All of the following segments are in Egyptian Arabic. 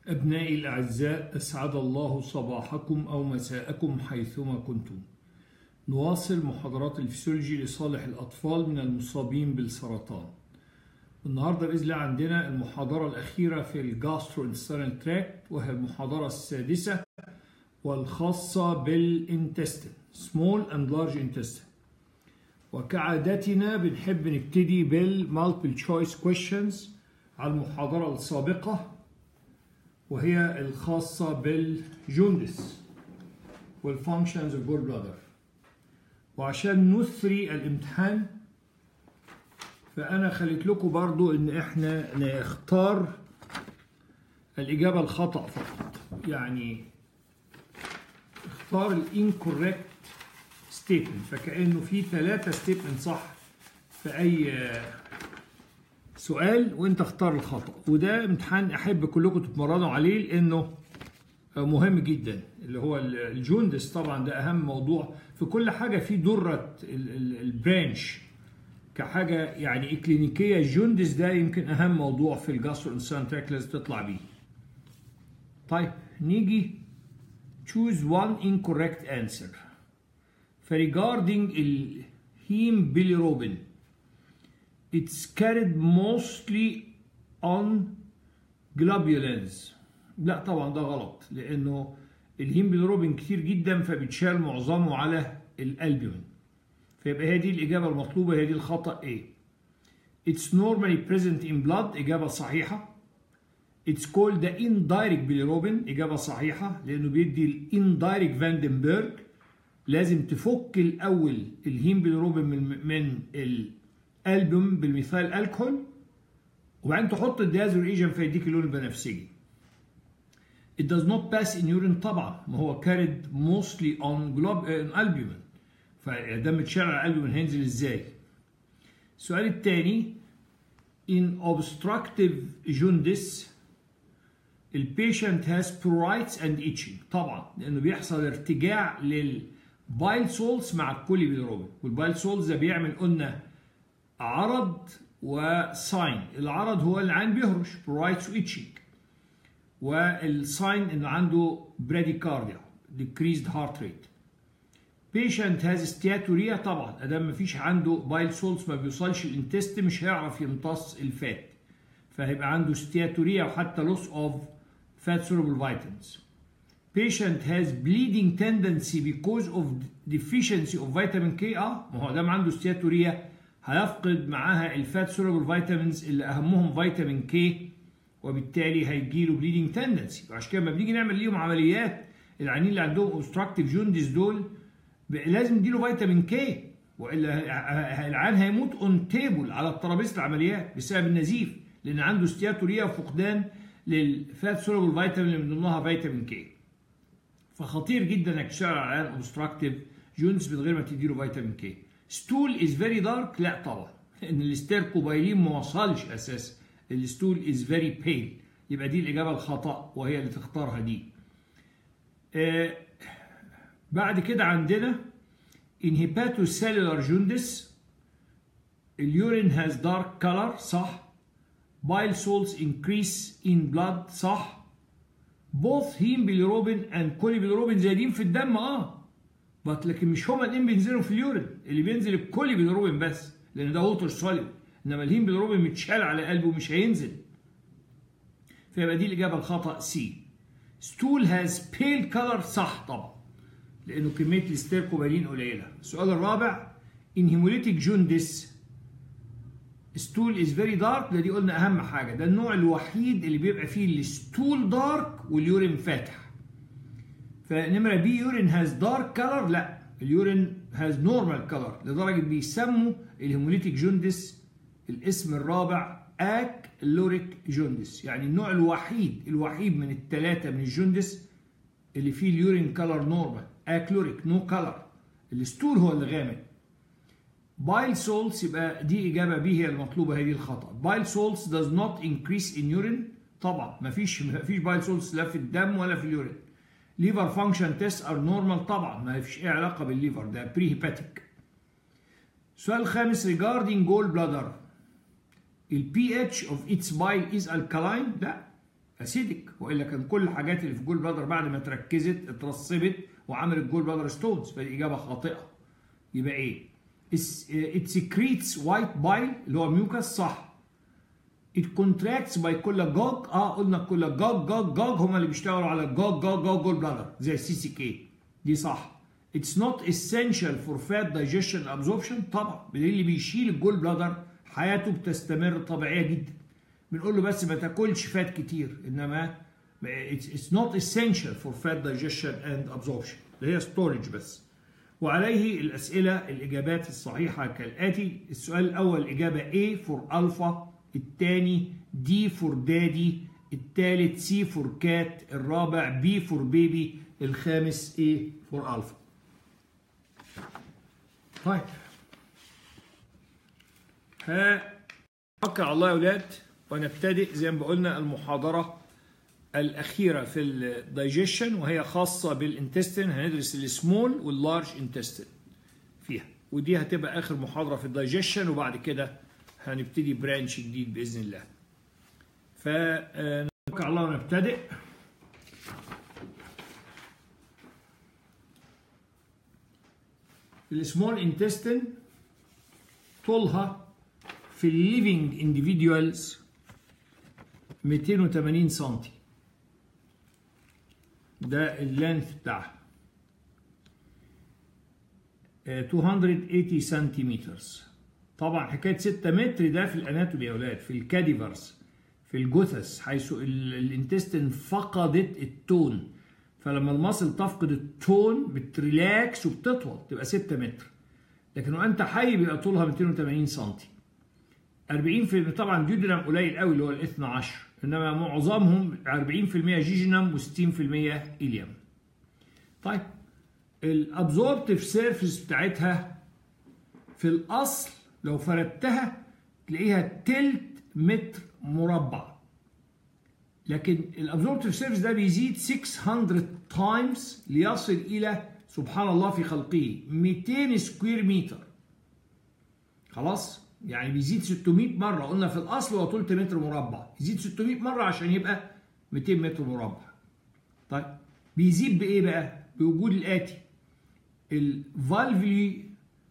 أبنائي الأعزاء أسعد الله صباحكم أو مساءكم حيثما كنتم نواصل محاضرات الفسيولوجي لصالح الأطفال من المصابين بالسرطان النهاردة بإذن الله عندنا المحاضرة الأخيرة في الجاسترو انسترال تراكت وهي المحاضرة السادسة والخاصة بالانتستين small and large intestine وكعادتنا بنحب نبتدي بالمالتيبل تشويس questions على المحاضرة السابقة وهي الخاصة بالجوندس والفانكشنز اوف جول بلادر وعشان نثري الامتحان فأنا خليت لكم برضو إن إحنا نختار الإجابة الخطأ فقط يعني اختار الانكوريكت ستيتمنت فكأنه في ثلاثة ستيتمنت صح في أي سؤال وانت اختار الخطأ وده امتحان احب كلكم تتمرنوا عليه لانه مهم جدا اللي هو الجوندس طبعا ده اهم موضوع في كل حاجه في دره البرانش كحاجه يعني اكلينيكيه الجوندس ده يمكن اهم موضوع في الجاسترو انسان تراك لازم تطلع بيه طيب نيجي choose one incorrect answer فريجاردنج الهيم بيليروبين it's carried mostly on globulins لا طبعا ده غلط لانه الهيموجلوبين كتير جدا فبيتشال معظمه على الالبيومين فيبقى هي دي الاجابه المطلوبه هي دي الخطا A it's normally present in blood اجابه صحيحه it's called the indirect bilirubin اجابه صحيحه لانه بيدي الاندايركت فاندنبرج لازم تفك الاول الهيم بيليروبين من من الالبوم بالميثايل الكحول وبعدين تحط الديازو ايجن فيديك اللون البنفسجي It does not pass in urine طبعا ما هو carried mostly on glob on albumin فده متشال على الالبومين هينزل ازاي؟ السؤال الثاني in obstructive jaundice البيشنت has pruritus and itching طبعا لانه بيحصل ارتجاع للبايل سولز مع الكولي بيلروبين والبايل سولز ده بيعمل قلنا عرض وساين العرض هو اللي العين بيهرش برايتس وإتشينج والساين انه عنده براديكارديا decreased heart rate patient has steatorrhea طبعا ادام مفيش عنده بايل سولز ما بيوصلش الانتست مش هيعرف يمتص الفات فهيبقى عنده steatorrhea وحتى loss of fat soluble vitamins patient has bleeding tendency because of deficiency of vitamin K اه ما هو دام عنده steatorrhea هيفقد معاها الفات سولوبل فيتامينز اللي اهمهم فيتامين كي وبالتالي هيجي له بليدنج تندنسي وعشان كده لما بنيجي نعمل ليهم عمليات العيانين اللي عندهم اوبستراكتيف جونديس دول لازم نديله فيتامين كي والا العيان هيموت اون تيبل على ترابيزه العمليات بسبب النزيف لان عنده استياتوريا وفقدان للفات سولوبل فيتامين اللي من ضمنها فيتامين كي فخطير جدا انك تشتغل على عيان اوبستراكتيف جونديس من غير ما تديله فيتامين كي ستول از فيري دارك لا طبعا لان الاستيركوبايلين ما وصلش اساسا الستول از فيري بيل يبقى دي الاجابه الخطا وهي اللي تختارها دي آه بعد كده عندنا in hepatocellular jaundice اليورين has dark color صح bile salts increase in blood صح both heme bilirubin and cholebilirubin زايدين في الدم اه بس لكن مش هما الاثنين بينزلوا في اليورين اللي بينزل الكولي بيلروبين بس لان ده ووتر سوليد انما الهيم بيلروبين متشال على قلبه مش هينزل فيبقى دي الاجابه الخطا سي ستول هاز بيل كلر صح طبعا لانه كميه الاستيركوبالين قليله السؤال الرابع ان هيموليتيك جوندس ستول از فيري دارك ده دي قلنا اهم حاجه ده النوع الوحيد اللي بيبقى فيه الستول دارك واليورين فاتح فنمرة بي يورين هاز دارك كلر لا اليورين هاز نورمال كلر لدرجة بيسموا الهيموليتيك جوندس الاسم الرابع اك لوريك جوندس يعني النوع الوحيد الوحيد من الثلاثة من الجوندس اللي فيه اليورين كلر نورمال اكلوريك نو كلر الستول هو اللي غامق بايل سولز يبقى دي اجابه بي هي المطلوبه هي دي الخطا بايل سولز does not increase in urine طبعا مفيش مفيش بايل سولز لا في الدم ولا في اليورين ليفر فانكشن تيست ار نورمال طبعا ما فيش اي علاقه بالليفر ده بري هيباتيك السؤال الخامس regarding gall bladder ال pH of its bile is alkaline لا اسيدك والا كان كل الحاجات اللي في الجول بلادر بعد ما اتركزت اترسبت وعملت جول بلادر ستونز فدي اجابه خاطئه يبقى ايه؟ it secretes white bile اللي هو ميوكس صح it contracts by كولاجوج اه قلنا كولاجوج جوج جوج هم اللي بيشتغلوا على جوج جوج جوج جول بلادر زي السي سي كي دي صح It's not essential for fat digestion and absorption طبعا اللي بيشيل الجول بلادر حياته بتستمر طبيعيه جدا بنقول له بس ما تاكلش فات كتير انما it's, it's not essential for fat digestion and absorption اللي هي storage بس وعليه الاسئله الاجابات الصحيحه كالاتي السؤال الاول اجابه A for alpha الثاني D for daddy الثالث C for cat الرابع B for baby الخامس A for alpha طيب ها توكل على الله يا اولاد ونبتدئ زي ما قلنا المحاضره الاخيره في الدايجيشن وهي خاصه بالانتستين هندرس السمول واللارج انتستين فيها ودي هتبقى اخر محاضره في الدايجيشن وبعد كده هنبتدي برانش جديد باذن الله فنتوكل على الله ونبتدئ السمول انتستين طولها في الليفينج انديفيدوالز 280 سم ده اللينث بتاعها 280 سنتيمتر طبعا حكايه 6 متر ده في الاناتومي يا اولاد في الكاديفرز في الجثث حيث الانتستين فقدت التون فلما المصل تفقد التون بتريلاكس وبتطول تبقى 6 متر لكن وانت حي بيبقى طولها 280 سم 40% طبعا ديودرام قليل قوي اللي هو ال 12 انما معظمهم 40% جيجينم و60% اليم. طيب الابزوربتيف سيرفيس بتاعتها في الاصل لو فردتها تلاقيها تلت متر مربع. لكن الابزوربتيف سيرفيس ده بيزيد 600 تايمز ليصل الى سبحان الله في خلقه 200 سكوير متر. خلاص؟ يعني بيزيد 600 مرة قلنا في الأصل هو طول متر مربع يزيد 600 مرة عشان يبقى 200 متر مربع طيب بيزيد بإيه بقى؟ بوجود الآتي الفالفلي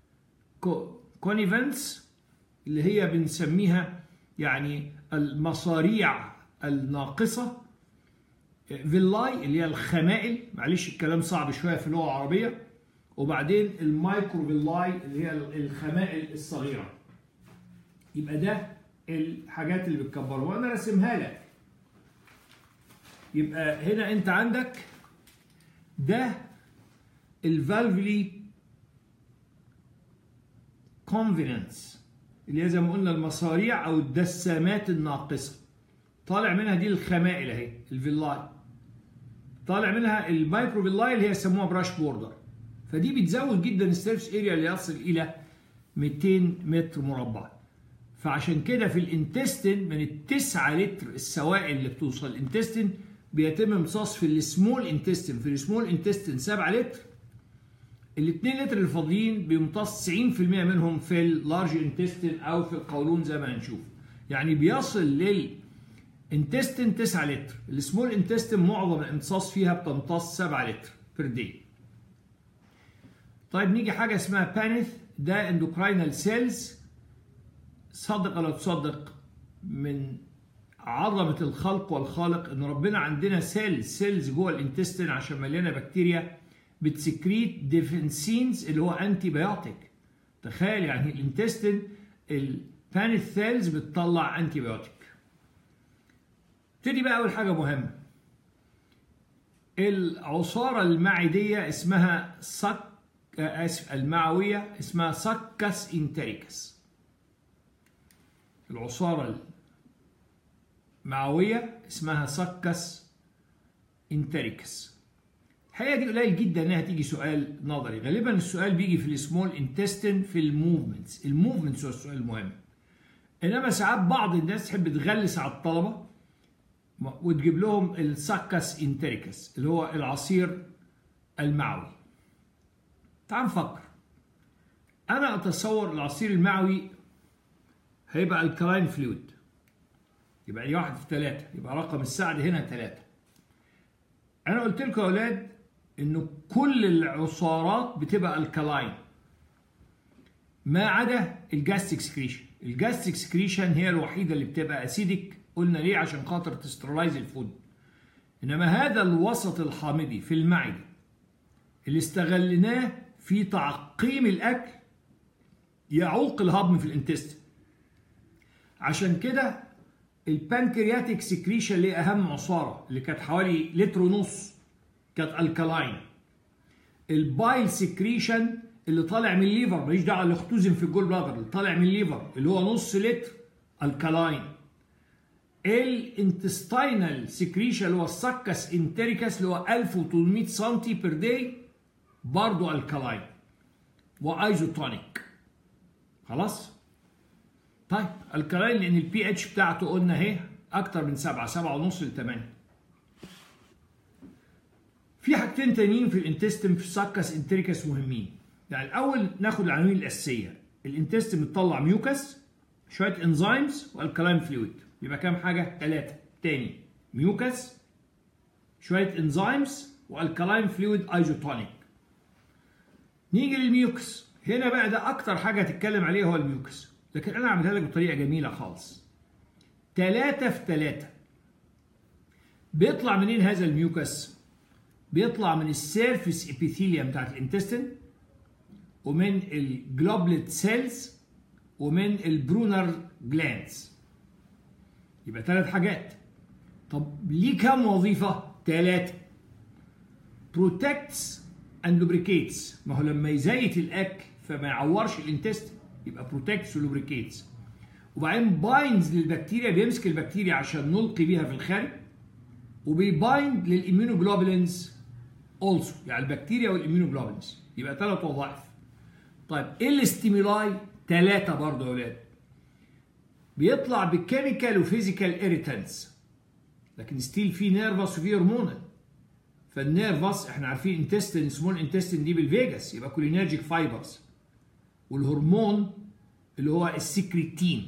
كونيفنس اللي هي بنسميها يعني المصاريع الناقصة فيلاي اللي هي الخمائل معلش الكلام صعب شوية في اللغة العربية وبعدين المايكرو فيلاي اللي هي الخمائل الصغيره يبقى ده الحاجات اللي بتكبرها وانا راسمها لك يبقى هنا انت عندك ده الفالفلي كونفيننس اللي هي زي ما قلنا المصاريع او الدسامات الناقصه طالع منها دي الخمائل اهي الفيلاي طالع منها المايكرو فيلاي اللي هي يسموها براش بوردر فدي بتزود جدا السيرفس اريا اللي يصل الى 200 متر مربع فعشان كده في الانتستين من التسعة لتر السوائل اللي بتوصل الانتستين بيتم امتصاص في السمول انتستين في السمول انتستين 7 لتر ال 2 لتر الفاضيين بيمتص 90% منهم في اللارج انتستين او في القولون زي ما هنشوف يعني بيصل للانتستين 9 لتر السمول انتستين معظم الامتصاص فيها بتمتص 7 لتر بير داي طيب نيجي حاجه اسمها بانث ده اندوكراينال سيلز صدق ولا تصدق من عظمة الخلق والخالق ان ربنا عندنا سيل سيلز جوه الانتستين عشان مليانه بكتيريا بتسكريت ديفنسينز اللي هو انتي بايوتيك تخيل يعني الانتستين البانث سيلز بتطلع انتي بايوتيك ابتدي بقى اول حاجه مهمه العصاره المعديه اسمها سك اسف المعويه اسمها سكس انتريكس العصارة المعوية اسمها سكس انتريكس الحقيقة دي قليل جدا انها تيجي سؤال نظري غالبا السؤال بيجي في السمول انتستين في الموفمنتس الموفمنتس هو السؤال المهم انما ساعات بعض الناس تحب تغلس على الطلبة وتجيب لهم السكس انتريكس اللي هو العصير المعوي تعال نفكر انا اتصور العصير المعوي هيبقى الكلاين فلويد يبقى دي واحد في ثلاثة يبقى رقم السعد هنا ثلاثة أنا قلت لكم يا أولاد إنه كل العصارات بتبقى الكلاين ما عدا الجاستيك سكريشن الجاستيك سكريشن هي الوحيدة اللي بتبقى أسيدك قلنا ليه عشان خاطر تسترلايز الفود إنما هذا الوسط الحامضي في المعدة اللي استغلناه في تعقيم الأكل يعوق الهضم في الانتستين عشان كده البانكرياتيك سكريشن اللي اهم عصاره اللي كانت حوالي لتر ونص كانت الكلاين البايل سكريشن اللي طالع من الليفر ماليش دعوه الاختوزن في الجول بلادر اللي طالع من الليفر اللي هو نص لتر الكلاين الانتستينال سكريشن اللي هو السكس انتريكس اللي هو 1800 سم بير داي برضه الكلاين وايزوتونيك خلاص طيب الكلاين لان البي اتش بتاعته قلنا اهي اكتر من 7 7 ونص ل 8 في حاجتين تانيين في الانتستين في السكس انتريكس مهمين يعني الاول ناخد العناوين الاساسيه الانتستين بتطلع ميوكس شويه انزيمز والكلاين فلويد يبقى كام حاجه ثلاثه تاني ميوكس شويه انزيمز والكلاين فلويد ايزوتونيك نيجي للميوكس هنا بقى ده اكتر حاجه هتتكلم عليها هو الميوكس لكن انا هعملها لك بطريقه جميله خالص ثلاثة في ثلاثة بيطلع منين هذا الميوكس بيطلع من السيرفيس ابيثيليوم بتاعت الانتستين ومن الجلوبلت سيلز ومن البرونر جلاندز يبقى ثلاث حاجات طب ليه كام وظيفة؟ ثلاثة protects and lubricates ما هو لما يزيت الأكل فما يعورش الانتستين يبقى protects ولوبريكيتس وبعدين بايندز للبكتيريا بيمسك البكتيريا عشان نلقي بيها في الخارج وبيبايند للاميونوجلوبولينز اولسو يعني البكتيريا والاميونوجلوبولينز يبقى ثلاث وظائف طيب ايه الاستيمولاي ثلاثه برضه يا اولاد بيطلع بكيميكال وفيزيكال اريتانس لكن ستيل في نيرفس وفي هرمونال فالنيرفس احنا عارفين انتستين سمول انتستين دي بالفيجاس يبقى كولينرجيك فايبرز والهرمون اللي هو السكريتين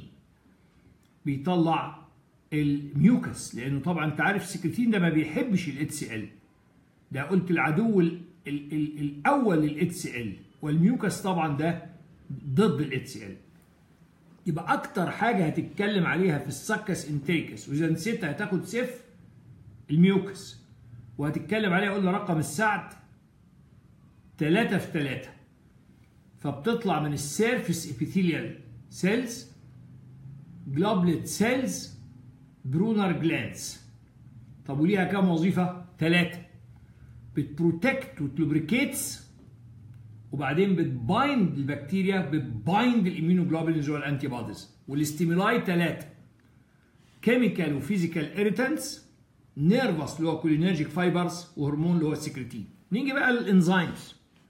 بيطلع الميوكس لانه طبعا انت عارف السكريتين ده ما بيحبش الاتش سي ال ده قلت العدو ال ال ال الاول للاتش سي ال والميوكس طبعا ده ضد الاتش سي ال يبقى اكتر حاجه هتتكلم عليها في السكس انتريكس واذا نسيتها هتاخد صفر الميوكس وهتتكلم عليها قلنا رقم السعد 3 في 3 فبتطلع من السيرفيس ابيثيليال سيلز جلوبلت سيلز برونر جلاندز طب وليها كام وظيفه؟ ثلاثة بتبروتكت وتلوبريكيتس وبعدين بتبايند البكتيريا بتبايند الاميونوجلوبولينز والانتي بوديز والاستيمولاي ثلاثة كيميكال وفيزيكال اريتانس نيرفس اللي هو كولينرجيك فايبرز وهرمون اللي هو السكريتين نيجي بقى للانزيمز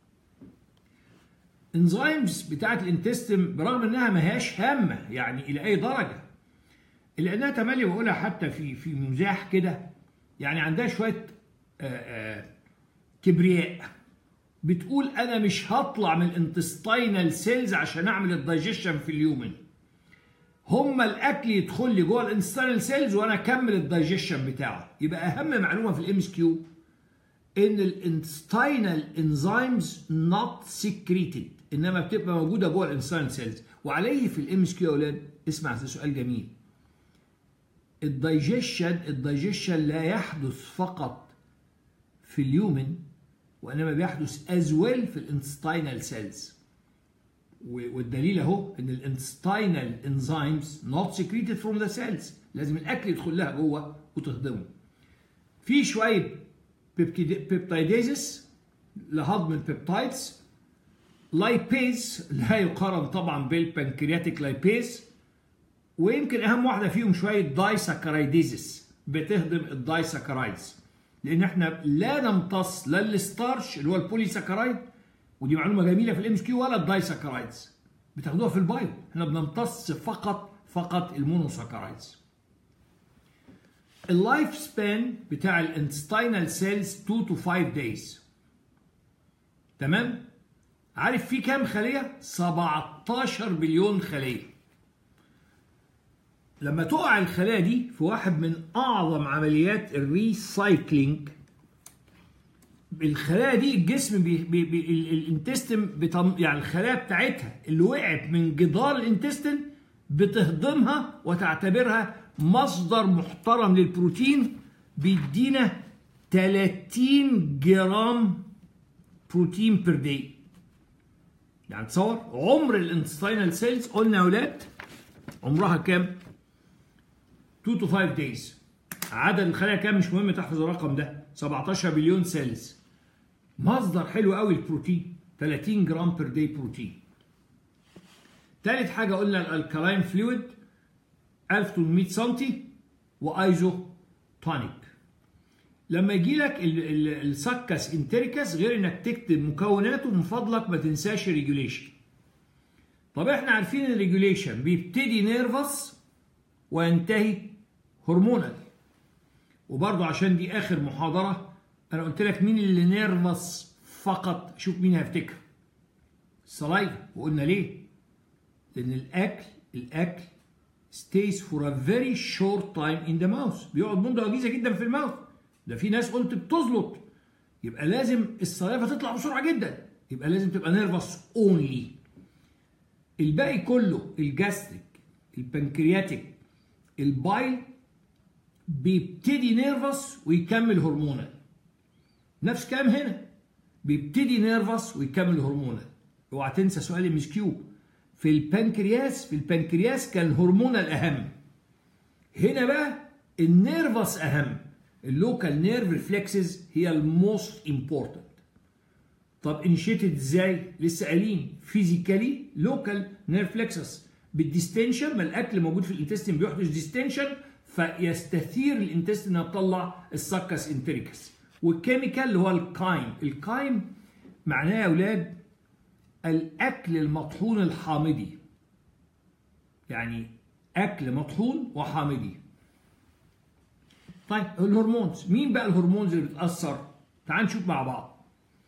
انزيمز بتاعت الانتستين برغم انها ما هياش هامه يعني الى اي درجه الا انها تملي بقولها حتى في في مزاح كده يعني عندها شويه آآ آآ كبرياء بتقول انا مش هطلع من الانتستينال سيلز عشان اعمل الدايجيشن في اليومن هما الاكل يدخل لي جوه الانتستينال سيلز وانا اكمل الدايجيشن بتاعه يبقى اهم معلومه في الام اس كيو ان الانتستينال انزيمز نوت سكريتد انما بتبقى موجوده جوه الانسان سيلز وعليه في الام اس كيو يا اولاد اسمع ده سؤال جميل الدايجيشن الدايجيشن لا يحدث فقط في اليومن وانما بيحدث از ويل في الانتستينال سيلز والدليل اهو ان الانتستينال انزيمز نوت سكريتد فروم ذا سيلز لازم الاكل يدخل لها جوه وتهضمه في شويه بيبتايديزس لهضم البيبتايدز لايبيز لا يقارن طبعا بالبنكرياتيك لايبيز ويمكن اهم واحده فيهم شويه دايساكرايديزس بتهضم الدايساكرايدز لان احنا لا نمتص لا الستارش اللي هو البوليساكرايد ودي معلومه جميله في الام اس كيو ولا الدايساكرايدز بتاخدوها في البايو احنا بنمتص فقط فقط المونوساكرايدز اللايف سبان بتاع الانتستينال سيلز 2 تو 5 دايز تمام عارف في كام خليه 17 بليون خليه لما تقع الخلايا دي في واحد من اعظم عمليات الريسايكلينج الخلايا دي الجسم بي بي بي الانتستين بتم يعني الخلايا بتاعتها اللي وقعت من جدار الانتستين بتهضمها وتعتبرها مصدر محترم للبروتين بيدينا 30 جرام بروتين بير داي يعني تصور عمر الانتستينال سيلز قلنا يا اولاد عمرها كام 2 تو 5 دايز عدد الخلايا كام مش مهم تحفظ الرقم ده 17 بليون سيلز مصدر حلو قوي البروتين 30 جرام بير داي بروتين تالت حاجه قلنا الالكالاين فلويد 1800 سم وايزو تونيك لما يجي لك السكس انتريكس غير انك تكتب مكوناته من فضلك ما تنساش ريجوليشن طب احنا عارفين ان الريجوليشن بيبتدي نيرفس وينتهي هرمونال وبرضه عشان دي اخر محاضره انا قلت لك مين اللي نيرفس فقط شوف مين هيفتكر السلايفا وقلنا ليه لان الاكل الاكل stays for a very short time in the mouth بيقعد مده وجيزه جدا في الماوث ده في ناس قلت بتزلط يبقى لازم السلايفا تطلع بسرعه جدا يبقى لازم تبقى نيرفس اونلي الباقي كله الجاستريك البنكرياتيك البايل بيبتدي نيرفس ويكمل هرمونال نفس الكلام هنا بيبتدي نيرفس ويكمل هرمونال اوعى تنسى سؤال ام كيو في البنكرياس في البنكرياس كان هرمونال اهم هنا بقى النيرفس اهم اللوكال نيرف ريفلكسز هي الموست امبورتنت طب انشيتد ازاي لسه قايلين فيزيكالي لوكال نيرف فلكسس بالديستنشن ما الاكل موجود في الانتستين بيحدث ديستنشن فيستثير الانتستين انها تطلع السكس انتريكس والكيميكال اللي هو الكايم الكايم معناه يا اولاد الاكل المطحون الحامضي يعني اكل مطحون وحامضي طيب الهرمونز مين بقى الهرمونز اللي بتاثر تعال نشوف مع بعض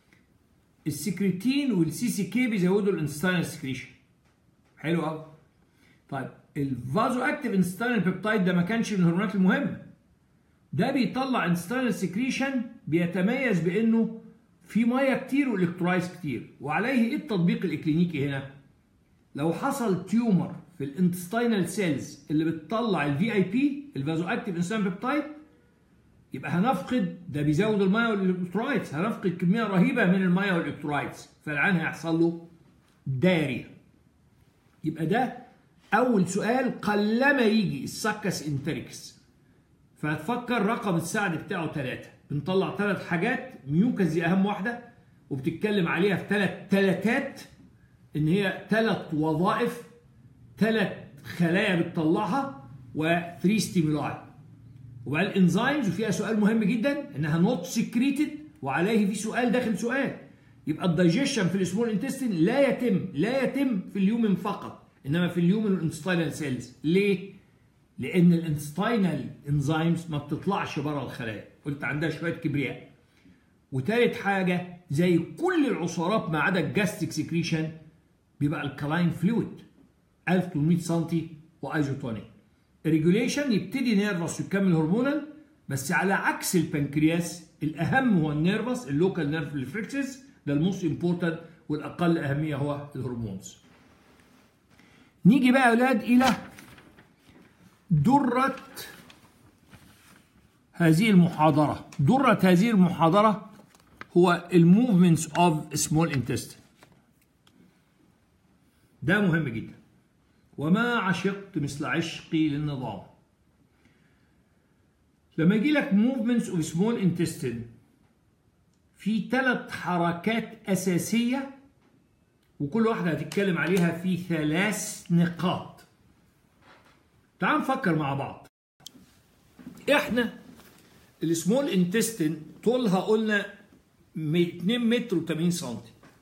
السكريتين والسي سي كي بيزودوا الانستانال سكريشن حلو قوي طيب الفازو اكتيف انستانال بيبتايد ده ما كانش من الهرمونات المهمه ده بيطلع انستانال سكريشن بيتميز بانه في ميه كتير والكترولايز كتير وعليه ايه التطبيق الاكلينيكي هنا لو حصل تيومر في الانتستينال سيلز اللي بتطلع الفي اي بي الفازو اكتيف انسان بيبتايد يبقى هنفقد ده بيزود الميه والالكترولايتس هنفقد كميه رهيبه من الميه والالكترولايتس فالعين هيحصل له داريا يبقى ده اول سؤال قلما يجي السكس انتريكس فهتفكر رقم السعد بتاعه ثلاثة بنطلع ثلاث حاجات ميوكس دي اهم واحده وبتتكلم عليها في ثلاث ثلاثات ان هي ثلاث وظائف ثلاث خلايا بتطلعها و3 ستيمولاي وبقى الانزيمز وفيها سؤال مهم جدا انها نوت سكريتد وعليه في سؤال داخل سؤال يبقى الدايجيشن في السمول انتستين لا يتم لا يتم في اليومن فقط انما في اليومن والانستينال سيلز ليه؟ لان الانستينال انزيمز ما بتطلعش بره الخلايا قلت عندها شويه كبرياء وتالت حاجه زي كل العصارات ما عدا الجاستيك سكريشن بيبقى الكلاين فلويد 1800 سم وايزوتونيك الريجوليشن يبتدي نيرفس ويكمل هرمونال بس على عكس البنكرياس الاهم هو النيرفس اللوكال نيرف ريفلكسز ده الموست امبورتنت والاقل اهميه هو الهرمونز نيجي بقى يا اولاد الى درة هذه المحاضرة درة هذه المحاضرة هو الموفمنتس اوف سمول intestine ده مهم جدا وما عشقت مثل عشقي للنظام لما يجي لك موفمنتس اوف سمول intestine في ثلاث حركات أساسية وكل واحدة هتتكلم عليها في ثلاث نقاط تعال نفكر مع بعض احنا السمول انتستين طولها قلنا 2 متر و80 سم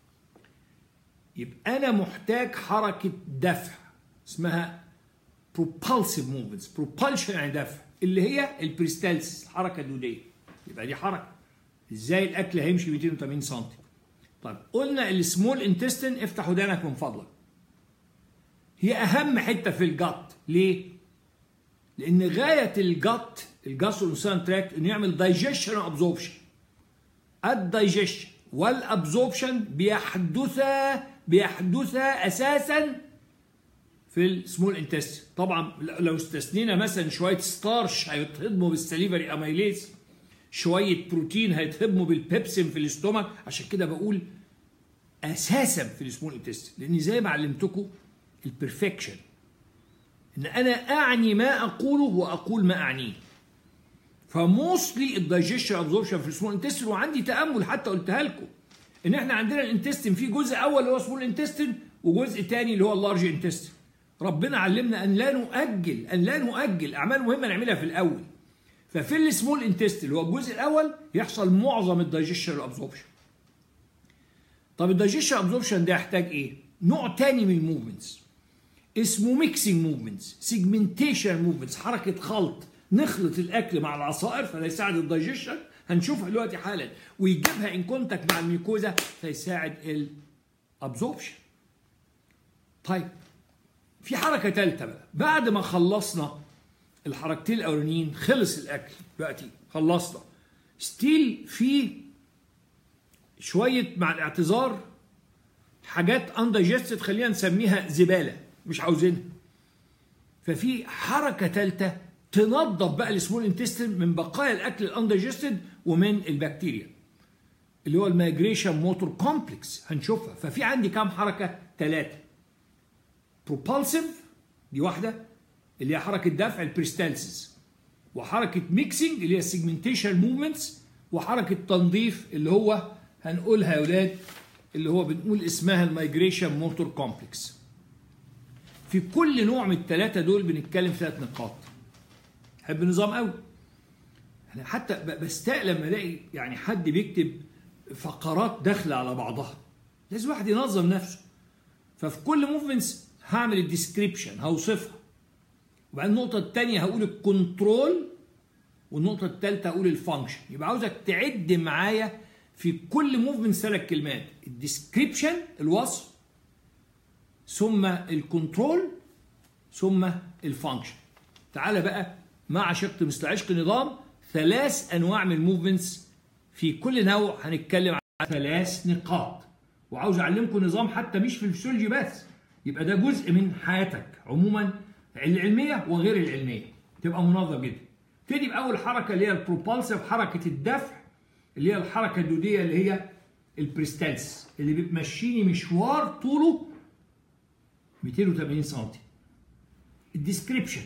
يبقى انا محتاج حركه دفع اسمها propulsive movements propulsion يعني دفع اللي هي البريستالسيس الحركه الدوديه يبقى دي حركه ازاي الاكل هيمشي 280 سم طيب قلنا السمول انتستين افتح ودانك من فضلك هي اهم حته في الجت ليه لان غايه الجت الجاسترونسان تراكت انه يعمل دايجيشن وابزوربشن الدايجيشن والابزوربشن بيحدثا بيحدثا اساسا في السمول انتست طبعا لو استثنينا مثلا شويه ستارش هيتهضموا بالسليفري اميليز شويه بروتين هيتهضموا بالبيبسين في الاستومك عشان كده بقول اساسا في السمول انتست لان زي ما علمتكم البرفكشن ان انا اعني ما اقوله واقول ما اعنيه فموستلي الدايجيشن ابزوربشن في السمول انتستين وعندي تامل حتى قلتها لكم ان احنا عندنا الانتستين في جزء اول اللي هو سمول انتستين وجزء ثاني اللي هو اللارج انتستين ربنا علمنا ان لا نؤجل ان لا نؤجل اعمال مهمه نعملها في الاول ففي السمول انتستين اللي هو الجزء الاول يحصل معظم الدايجيشن والابزوربشن طب الدايجيشن ابزوربشن ده يحتاج ايه نوع تاني من الموفمنتس اسمه ميكسينج موفمنتس سيجمنتيشن موفمنتس حركه خلط نخلط الاكل مع العصائر فده يساعد الدايجيشن هنشوفها دلوقتي حالا ويجيبها ان كونتاكت مع الميكوزا فيساعد الابزوربشن طيب في حركه ثالثه بقى بعد ما خلصنا الحركتين الاولانيين خلص الاكل دلوقتي خلصنا ستيل في شويه مع الاعتذار حاجات اندايجستد خلينا نسميها زباله مش عاوزينها ففي حركه ثالثه تنظف بقى السمول انتستين من بقايا الاكل الاندايجستد ومن البكتيريا اللي هو المايجريشن موتور كومبلكس هنشوفها ففي عندي كام حركه ثلاثه بروبالسيف دي واحده اللي هي حركه دفع البريستالسيس وحركه ميكسنج اللي هي السيجمنتيشن موفمنتس وحركه تنظيف اللي هو هنقولها يا اولاد اللي هو بنقول اسمها المايجريشن موتور كومبلكس في كل نوع من الثلاثه دول بنتكلم في ثلاث نقاط بحب النظام قوي انا حتى بستاء لما الاقي يعني حد بيكتب فقرات داخله على بعضها لازم واحد ينظم نفسه ففي كل موفمنتس هعمل الديسكريبشن هوصفها وبعدين النقطة الثانية هقول الكنترول والنقطة الثالثة هقول الفانكشن يبقى عاوزك تعد معايا في كل موفمنت ثلاث كلمات الديسكريبشن الوصف ثم الكنترول ثم الفانكشن تعالى بقى مع شق مثل عشق نظام ثلاث انواع من الموفمنتس في كل نوع هنتكلم عن ثلاث نقاط وعاوز اعلمكم نظام حتى مش في الفسيولوجي بس يبقى ده جزء من حياتك عموما العلميه وغير العلميه تبقى منظم جدا تبتدي باول حركه اللي هي البروبالسيف حركه الدفع اللي هي الحركه الدوديه اللي هي البريستالس اللي بتمشيني مشوار طوله 280 سم الديسكريبشن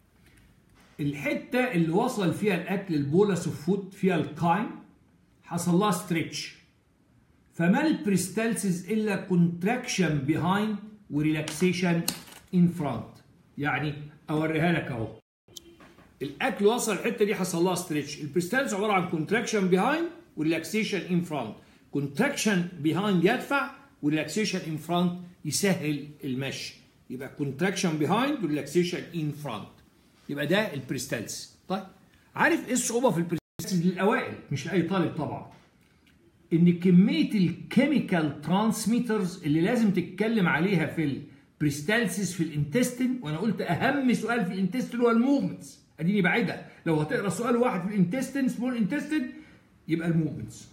الحته اللي وصل فيها الاكل البولس اوف فود فيها الكاين حصل لها ستريتش فما البريستالسيس الا كونتراكشن بيهايند وريلاكسيشن ان فرونت يعني اوريها لك اهو الاكل وصل الحته دي حصل لها ستريتش البريستالس عباره عن كونتراكشن بيهايند وريلاكسيشن ان فرونت كونتراكشن بيهايند يدفع وريلاكسيشن ان فرونت يسهل المشي يبقى كونتراكشن بيهايند وريلاكسيشن ان فرونت يبقى ده البريستالس طيب عارف ايه الصعوبه في البريستالس للاوائل مش لاي طالب طبعا ان كميه الكيميكال ترانسميترز اللي لازم تتكلم عليها في البريستالسيس في الانتستين وانا قلت اهم سؤال في الانتستين هو الموفمنتس اديني بعيدها لو هتقرا سؤال واحد في الانتستين سمول انتستين يبقى الموفمنتس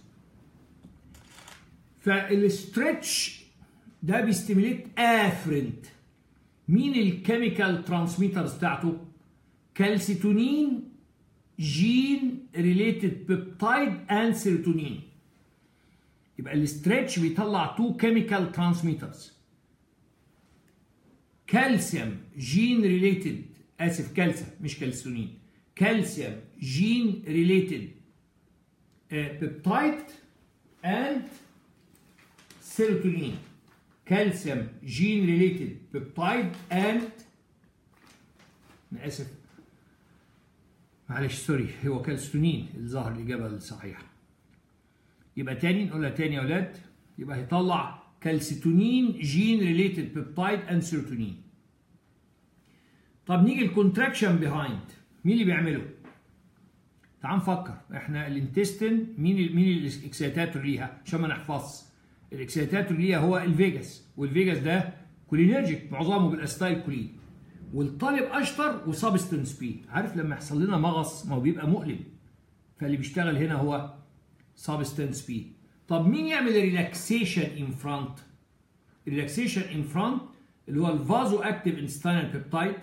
فالستريتش ده بيستيميليت افرنت مين الكيميكال ترانسميترز بتاعته كالسيتونين جين ريليتد بيبتايد اند سيروتونين يبقى الاستريتش بيطلع تو كيميكال ترانسميترز كالسيوم جين ريليتد اسف كالسيوم مش كالسيونين كالسيوم جين ريليتد بيبتايد اند سيروتونين كالسيوم جين ريليتد بيبتايد اند انا اسف معلش سوري هو كالسيتونين اللي ظهر الاجابه الصحيحه يبقى تاني نقولها تاني يا اولاد يبقى هيطلع كالسيتونين جين ريليتد بيبتايد اند سيروتونين طب نيجي الكونتراكشن بيهايند مين اللي بيعمله تعال نفكر احنا الانتستين مين مين الاكسيتاتور ليها عشان ما نحفظش الاكسيتاتور ليها هو الفيجاس والفيجاس ده كولينرجيك معظمه بالاستايل كولين والطالب اشطر وسبستنس بي عارف لما يحصل لنا مغص ما هو بيبقى مؤلم فاللي بيشتغل هنا هو سبستنس بي طب مين يعمل ريلاكسيشن ان فرونت ريلاكسيشن ان فرونت اللي هو الفازو اكتيف انستانال بيبتايد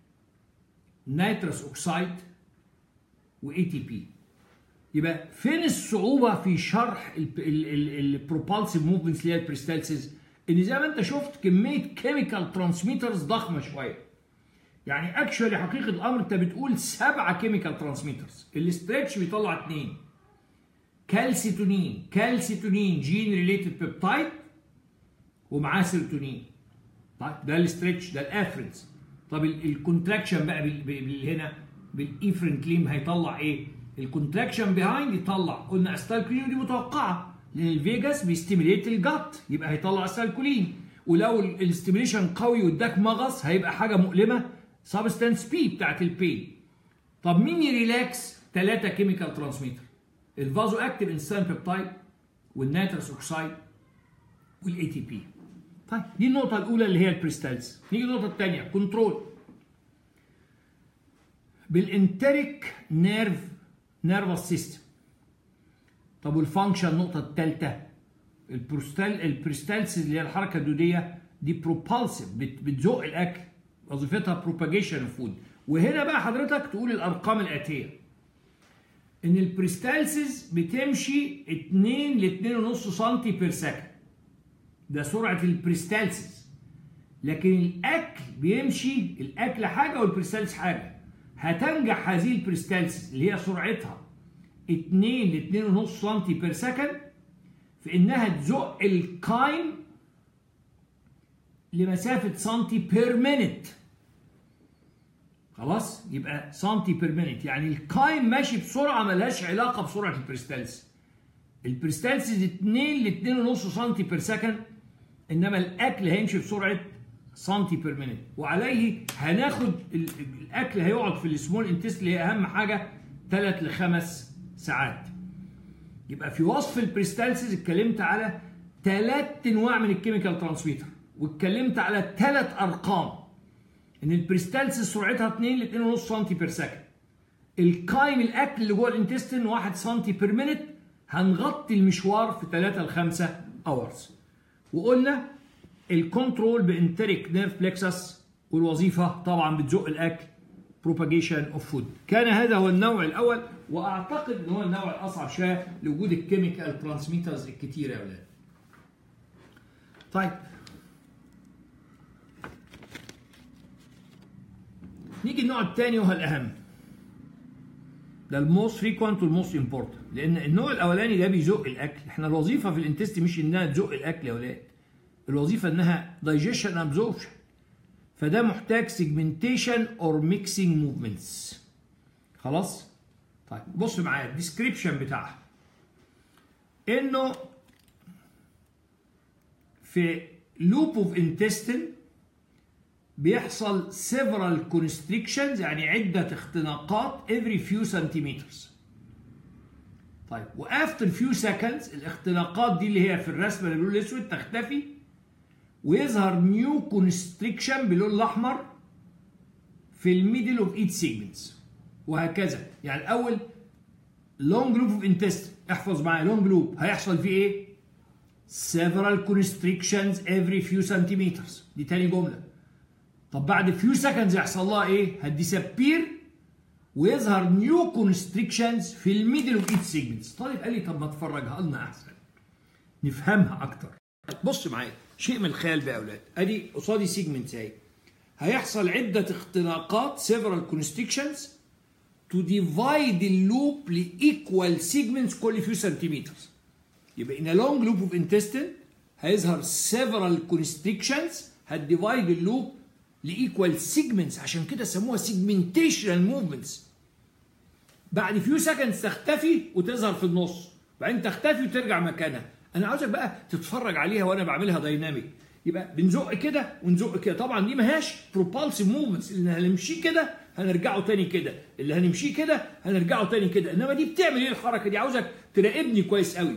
نيترس اوكسايد واي تي بي يبقى فين الصعوبه في شرح البروبالسيف موفمنتس اللي هي البريستالسيس ان زي ما انت شفت كميه كيميكال ترانسميترز ضخمه شويه يعني اكشولي حقيقه الامر انت بتقول سبعه كيميكال ترانسميترز الاسترتش بيطلع اثنين كالسيتونين كالسيتونين جين ريليتد بيبتايد ومعاه سيروتونين طيب ده الاسترتش ده الافرنس طب الكونتراكشن بقى بال بال هنا بالايفرنكليم هيطلع ايه؟ الكونتراكشن بيهايند يطلع قلنا استالكولين دي متوقعه لان الفيجاس بيستيميليت الجت يبقى هيطلع استالكولين ولو الاستيميليشن قوي واداك مغص هيبقى حاجه مؤلمه سبستانس بي بتاعت البين طب مين يريلاكس؟ ثلاثه كيميكال ترانسميتر الفازو اكتيف انسان بيبتايد والناترس اوكسايد والاي تي بي طيب دي النقطه الاولى اللي هي البريستالز نيجي النقطه الثانيه كنترول بالانتريك نيرف نيرفس سيستم طب والفانكشن النقطه الثالثه البروستال البريستالسيس اللي هي الحركه الدوديه دي بروبالسيف بتزق الاكل وظيفتها بروباجيشن اوف فود وهنا بقى حضرتك تقول الارقام الاتيه ان البريستالسيس بتمشي 2 ل 2.5 سم بير سكند ده سرعه البريستالسيس لكن الاكل بيمشي الاكل حاجه والبريستالسيس حاجه هتنجح هذه البريستالسيس اللي هي سرعتها 2 ل 2.5 سم بير سكند في انها تزق الكايم لمسافه سنتي بير مينت خلاص يبقى سنتي بير مينت يعني الكايم ماشي بسرعه ملهاش علاقه بسرعه البريستالسيس البريستالسيس 2 ل 2.5 سم بير سكند انما الاكل هيمشي بسرعه سنتي بير مينت وعليه هناخد الاكل هيقعد في السمول انتست اللي هي اهم حاجه 3 ل 5 ساعات يبقى في وصف البريستالسيس اتكلمت على ثلاث انواع من الكيميكال ترانسميتر واتكلمت على ثلاث ارقام ان البريستالسيس سرعتها 2 ل 2.5 سم بير سكند القايم الاكل اللي جوه الانتستين 1 سم بير مينت هنغطي المشوار في 3 ل 5 اورز وقلنا الكنترول بانتريك نيرف بلكسس والوظيفه طبعا بتزق الاكل propagation of food كان هذا هو النوع الاول واعتقد ان هو النوع الاصعب شويه لوجود الكيميكال ترانسميترز الكتير يا اولاد طيب نيجي النوع الثاني وهو الاهم ده الموست فريكوانت والموست امبورتنت لان النوع الاولاني ده بيزق الاكل احنا الوظيفه في الانتست مش انها تزق الاكل يا اولاد الوظيفه انها دايجيشن ابزوربشن فده محتاج سيجمنتيشن اور ميكسينج موفمنتس خلاص طيب بص معايا الديسكريبشن بتاعها انه في لوب اوف انتستين بيحصل several constrictions يعني عدة اختناقات every few centimeters طيب وافتر few seconds الاختناقات دي اللي هي في الرسمة اللي باللون الاسود تختفي ويظهر نيو كونستريكشن باللون الاحمر في الميدل اوف ايت سيجمنتس وهكذا يعني الاول لونج لوب اوف انتست احفظ معايا لونج لوب هيحصل فيه ايه؟ several constrictions every few centimeters دي تاني جمله طب بعد few seconds يحصل لها ايه؟ هتديسابير ويظهر نيو كونستريكشنز في الميدل اوف ايت سيجمنتس طالب قال لي طب ما تفرجها لنا احسن نفهمها اكتر بص معايا شيء من الخيال بقى يا اولاد ادي قصادي سيجمنت اهي هيحصل عده اختناقات several constrictions to divide اللوب لايكوال سيجمنتس كل few centimeters يبقى in a long loop of intestine هيظهر several constrictions هتديفايد اللوب لايكوال سيجمنتس عشان كده سموها سيجمنتيشنال موفمنتس بعد فيو سكندز تختفي وتظهر في النص بعدين تختفي وترجع مكانها انا عاوزك بقى تتفرج عليها وانا بعملها دايناميك يبقى بنزق كده ونزق كده طبعا دي ماهاش بروبالسيف موفمنتس اللي هنمشيه كده هنرجعه تاني كده اللي هنمشيه كده هنرجعه تاني كده انما دي بتعمل ايه الحركه دي عاوزك تراقبني كويس قوي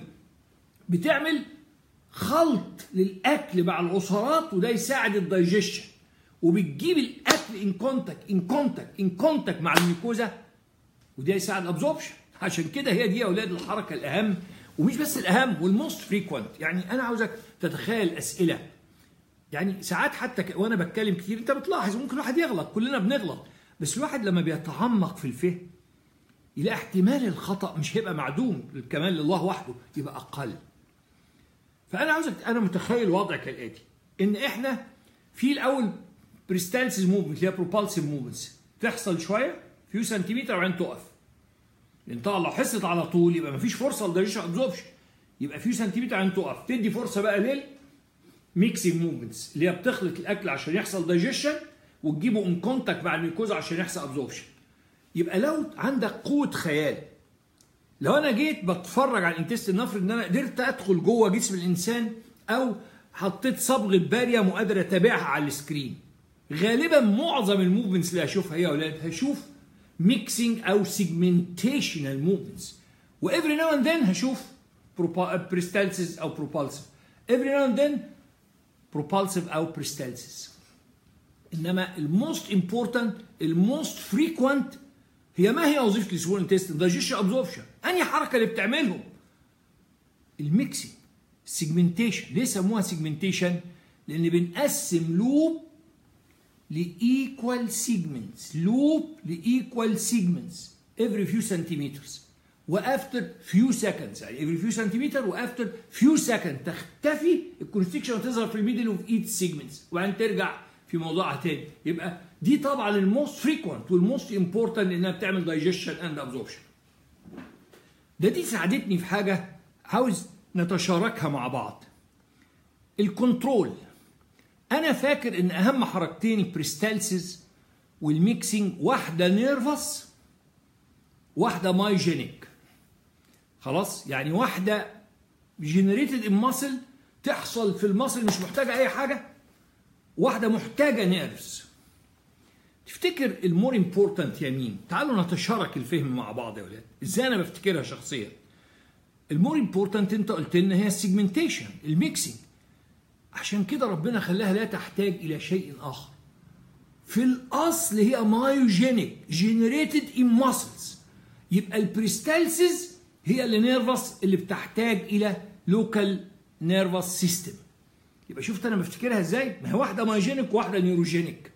بتعمل خلط للاكل مع العصارات وده يساعد الدايجيشن وبتجيب الاكل ان كونتاكت ان كونتاكت ان كونتاكت مع الميكوزا وده يساعد ابزوربشن عشان كده هي دي يا اولاد الحركه الاهم ومش بس الاهم والموست فريكوينت يعني انا عاوزك تتخيل اسئله يعني ساعات حتى ك... وانا بتكلم كتير انت بتلاحظ ممكن الواحد يغلط كلنا بنغلط بس الواحد لما بيتعمق في الفهم يلاقي احتمال الخطا مش هيبقى معدوم الكمال لله وحده يبقى اقل فانا عاوزك انا متخيل وضع كالاتي ان احنا في الاول بريستانسز موفمنت اللي هي بروبالسيف موفمنتس تحصل شويه فيو سنتيمتر وبعدين تقف لان طبعا لو حصلت على طول يبقى مفيش فرصه لدايجيشن ابزوربشن يبقى فيو سنتيمتر وبعدين تقف تدي فرصه بقى لل ميكسينج موفمنتس اللي هي بتخلط الاكل عشان يحصل دايجيشن وتجيبه ان كونتاكت مع الميكوزا عشان يحصل ابزوربشن يبقى لو عندك قوه خيال لو انا جيت بتفرج على الانتستين نفرض ان انا قدرت ادخل جوه جسم الانسان او حطيت صبغه باريم وقادر اتابعها على السكرين غالبا معظم الموفمنتس اللي هشوفها هي يا اولاد هشوف ميكسينج او سيجمنتيشنال موفمنتس وافري ناو اند ذن هشوف بريستالسيس او بروبالسيف افري ناو اند ذن بروبالسيف او بريستالسيس انما الموست امبورتنت الموست فريكوينت هي ما هي وظيفه السمول انتستين دايجيشن ابزوربشن انهي حركه اللي بتعملهم الميكسينج سيجمنتيشن ليه سموها سيجمنتيشن لان بنقسم لوب لايكوال سيجمنتس لوب لايكوال سيجمنتس every few centimeters وافتر فيو seconds يعني every few centimeter وافتر few seconds تختفي الكونستكشن وتظهر في الميدل اوف ايت سيجمنتس وبعدين ترجع في موضوعها تاني يبقى دي طبعا الموست فريكوينت والموست امبورتنت انها بتعمل دايجيشن اند ابزوربشن ده دي ساعدتني في حاجه عاوز نتشاركها مع بعض الكنترول انا فاكر ان اهم حركتين البريستالسيس والميكسينج واحده نيرفس واحده مايجينيك خلاص يعني واحده جنريتد ان ماسل تحصل في المصل مش محتاجه اي حاجه واحده محتاجه نيرفز تفتكر المور امبورتنت يا مين تعالوا نتشارك الفهم مع بعض يا ولاد ازاي انا بفتكرها شخصيا المور امبورتنت انت قلت لنا هي السيجمنتيشن الميكسينج عشان كده ربنا خلاها لا تحتاج الى شيء اخر في الاصل هي مايوجينيك جنريتد ان ماسلز يبقى البريستالسيس هي اللي نيرفس اللي بتحتاج الى لوكال نيرفس سيستم يبقى شفت انا بفتكرها ازاي ما هي واحده مايوجينيك وواحده نيوروجينيك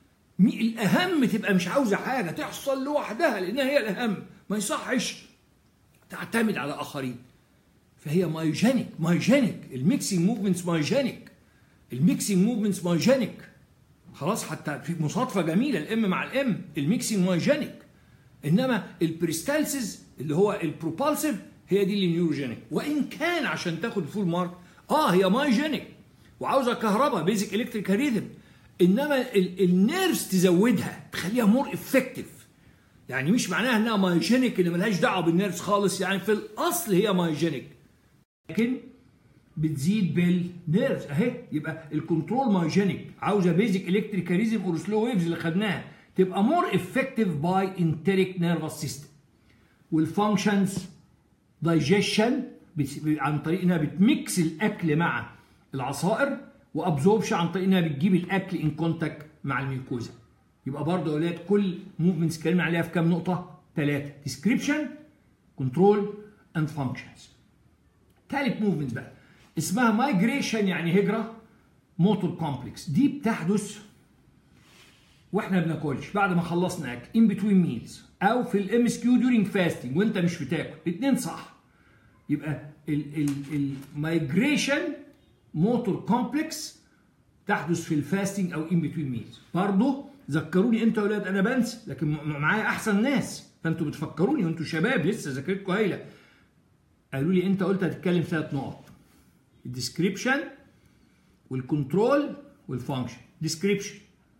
الاهم تبقى مش عاوزه حاجه تحصل لوحدها لانها هي الاهم ما يصحش تعتمد على اخرين فهي مايوجينيك مايوجينيك الميكسينج موفمنتس مايوجينيك الميكسينج موفمنتس مايوجينيك خلاص حتى في مصادفه جميله الام مع الام الميكسينج مايوجينيك انما البريستالسيس اللي هو البروبالسيف هي دي اللي نيوروجينيك وان كان عشان تاخد فول مارك اه هي مايوجينيك وعاوزه كهرباء بيزك الكتريك ريذم انما النيرفز تزودها تخليها مور افكتيف يعني مش معناها انها مايوجينيك اللي ملهاش دعوه بالنيرفز خالص يعني في الاصل هي مايوجينيك لكن بتزيد بالنيرفز اهي يبقى الكنترول مايوجينيك عاوزه بيزك الكتريكاليزم اور سلو ويفز اللي خدناها تبقى مور افكتيف باي انتريك نيرفس سيستم والفانكشنز دايجيشن عن طريق انها بتميكس الاكل مع العصائر وابزوربشن عن طريق انها بتجيب الاكل ان كونتاكت مع الميوكوزا يبقى برضه يا اولاد كل موفمنتس اتكلمنا عليها في كام نقطه؟ ثلاثه ديسكريبشن كنترول اند فانكشنز ثالث موفمنت بقى اسمها مايجريشن يعني هجره موتور كومبلكس دي بتحدث واحنا بناكلش بعد ما خلصنا اكل ان بتوين ميلز او في الام اس كيو دورينج فاستنج وانت مش بتاكل الاثنين صح يبقى المايجريشن موتور كومبلكس تحدث في الفاستنج او ان بتوين ميلز برضه ذكروني انتوا يا اولاد انا بنسى لكن معايا احسن ناس فانتوا بتفكروني وانتوا شباب لسه ذاكرتكم هايله قالوا لي انت قلت هتتكلم ثلاث نقط الديسكريبشن والكنترول والفانكشن ديسكريبشن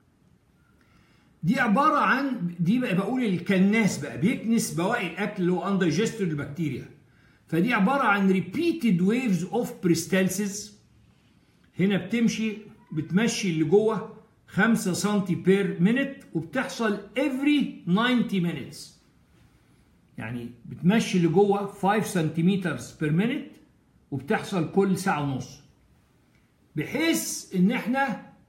دي عباره عن دي بقى بقول الكناس بقى بيكنس بواقي الاكل اللي هو اندايجستد البكتيريا فدي عباره عن ريبيتد ويفز اوف بريستالسيس هنا بتمشي بتمشي اللي جوه 5 سم بير مينت وبتحصل every 90 minutes يعني بتمشي اللي جوه 5 سنتيمتر بير مينت وبتحصل كل ساعه ونص بحيث ان احنا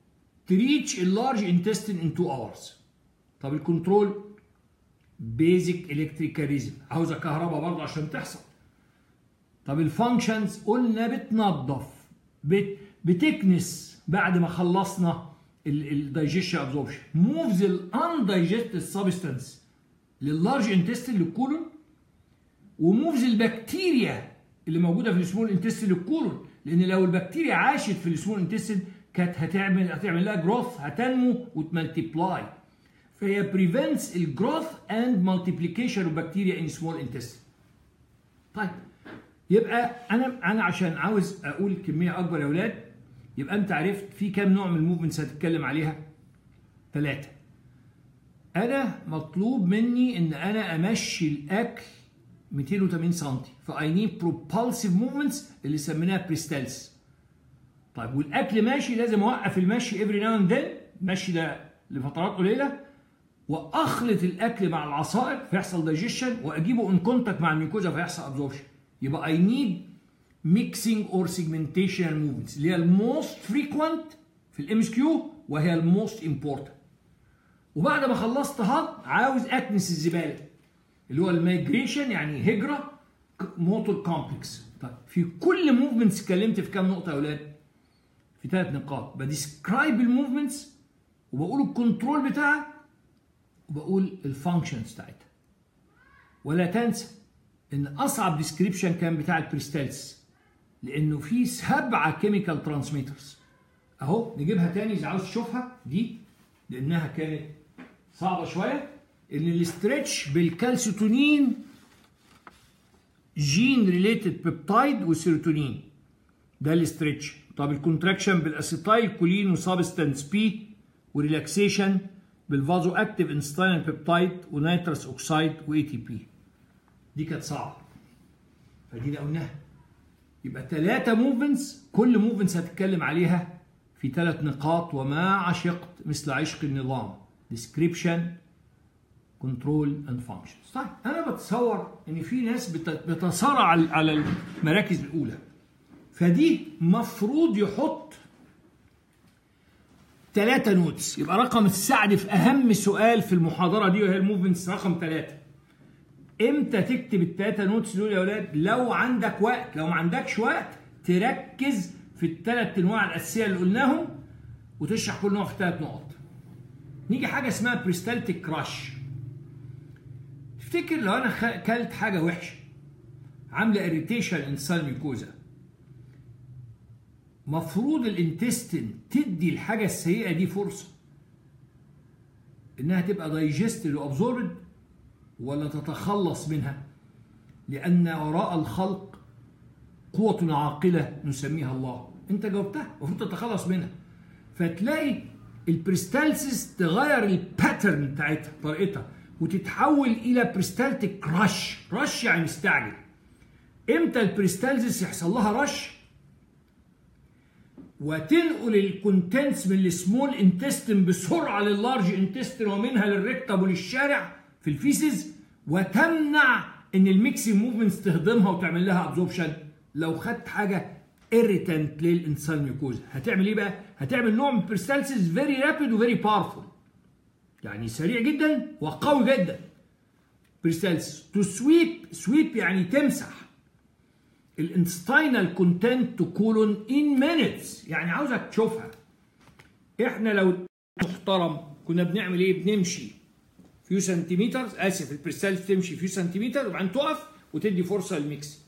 تريتش اللارج انتستين ان 2 اورز طب الكنترول بيزك الكتريكاليزم عاوزه كهرباء برضه عشان تحصل طب الفانكشنز قلنا بتنظف بت بتكنس بعد ما خلصنا الدايجيشن ابزوربشن موفز الاندايجستد سبستانس لللارج انتستين للكولون وموفز البكتيريا اللي موجوده في السمول انتستين للكولون لان لو البكتيريا عاشت في السمول انتستين كانت هتعمل هتعمل لها جروث هتنمو وتملتيبلاي فهي بريفنتس الجروث اند مالتيبليكيشن اوف بكتيريا ان سمول انتستين طيب يبقى انا انا عشان عاوز اقول كميه اكبر يا اولاد يبقى انت عرفت في كام نوع من الموفمنتس هتتكلم عليها ثلاثه انا مطلوب مني ان انا امشي الاكل 280 سم فاي نيد بروبالسيف موفمنتس اللي سميناها بريستالس طيب والاكل ماشي لازم اوقف المشي افري ناو اند ذن المشي ده لفترات قليله واخلط الاكل مع العصائر فيحصل دايجيشن واجيبه ان كونتاكت مع الميكوزا فيحصل ابزوربشن يبقى اي نيد ميكسينج اور سيجمنتيشن موفمنتس اللي هي الموست فريكوينت في الام اس كيو وهي الموست امبورتنت وبعد ما خلصت هضم عاوز اكنس الزباله اللي هو الميجريشن يعني هجره موتور كومبلكس طيب في كل موفمنتس اتكلمت في كام نقطه يا اولاد في ثلاث نقاط بديسكرايب الموفمنتس وبقول الكنترول بتاعها وبقول الفانكشنز بتاعتها ولا تنسى ان اصعب ديسكريبشن كان بتاع الكريستالز لانه في سبعه كيميكال ترانسميترز اهو نجيبها تاني اذا عاوز تشوفها دي لانها كانت صعبه شويه ان الاسترتش بالكالسيتونين جين ريليتد بيبتايد وسيروتونين ده الاسترتش طب الكونتراكشن بالاسيتايل كولين وسبستانس بي وريلاكسيشن بالفازو اكتيف انستاين بيبتايد ونيترس اوكسايد واي تي بي دي كانت صعبه فدي قلناها يبقى ثلاثة موفمنتس كل موفمنتس هتتكلم عليها في ثلاث نقاط وما عشقت مثل عشق النظام description control and functions طيب انا بتصور ان في ناس بتصارع على المراكز الاولى فدي مفروض يحط ثلاثة نوتس يبقى رقم السعد في أهم سؤال في المحاضرة دي وهي الموفمنتس رقم ثلاثة امتى تكتب الثلاثة نوتس دول يا ولاد لو عندك وقت لو ما عندكش وقت تركز في الثلاث انواع الاساسيه اللي قلناهم وتشرح كل نوع في ثلاث نقط نيجي حاجه اسمها بريستالتيك كراش تفتكر لو انا كلت حاجه وحشه عامله اريتيشن انسان ميكوزا مفروض الانتستين تدي الحاجه السيئه دي فرصه انها تبقى دايجستد وابزوربد ولا تتخلص منها لان وراء الخلق قوة عاقلة نسميها الله انت جاوبتها المفروض تتخلص منها فتلاقي البريستالسيس تغير الباترن بتاعتها طريقتها وتتحول الى بريستالتيك رش رش يعني مستعجل امتى البريستالسيس يحصل لها رش وتنقل الكونتنتس من السمول انتستين بسرعه لللارج انتستين ومنها للريكتاب وللشارع في الفيسز وتمنع ان الميكسي موفمنتس تهضمها وتعمل لها ابزوربشن لو خدت حاجه irritant للانسان ميكوزا هتعمل ايه بقى؟ هتعمل نوع من بريستالسيس فيري رابيد وفيري باورفول يعني سريع جدا وقوي جدا بريستالسيس تو سويب سويب يعني تمسح الانستاينال كونتنت تو كولون ان مينتس يعني عاوزك تشوفها احنا لو محترم كنا بنعمل ايه بنمشي فيو سنتيمتر اسف البريستالس تمشي فيو سنتيمتر وبعدين تقف وتدي فرصه للميكس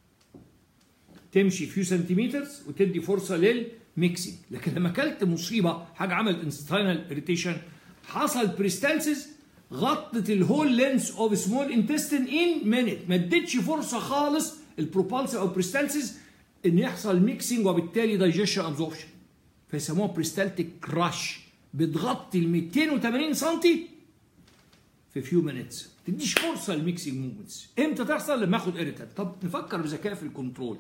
تمشي فيو سنتيمتر وتدي فرصه للميكسينج لكن لما اكلت مصيبه حاجه عملت انستاينال اريتيشن حصل بريستالسيس غطت الهول لينس اوف سمول انتستين ان مينيت ما ادتش فرصه خالص البروبالس او بريستالسيس ان يحصل ميكسينج وبالتالي دايجيشن ابزوربشن فيسموها بريستالتيك كراش بتغطي ال 280 سم في فيو مينتس تديش فرصه للميكسينج موفمنتس امتى تحصل لما اخد اريتال طب نفكر بذكاء في الكنترول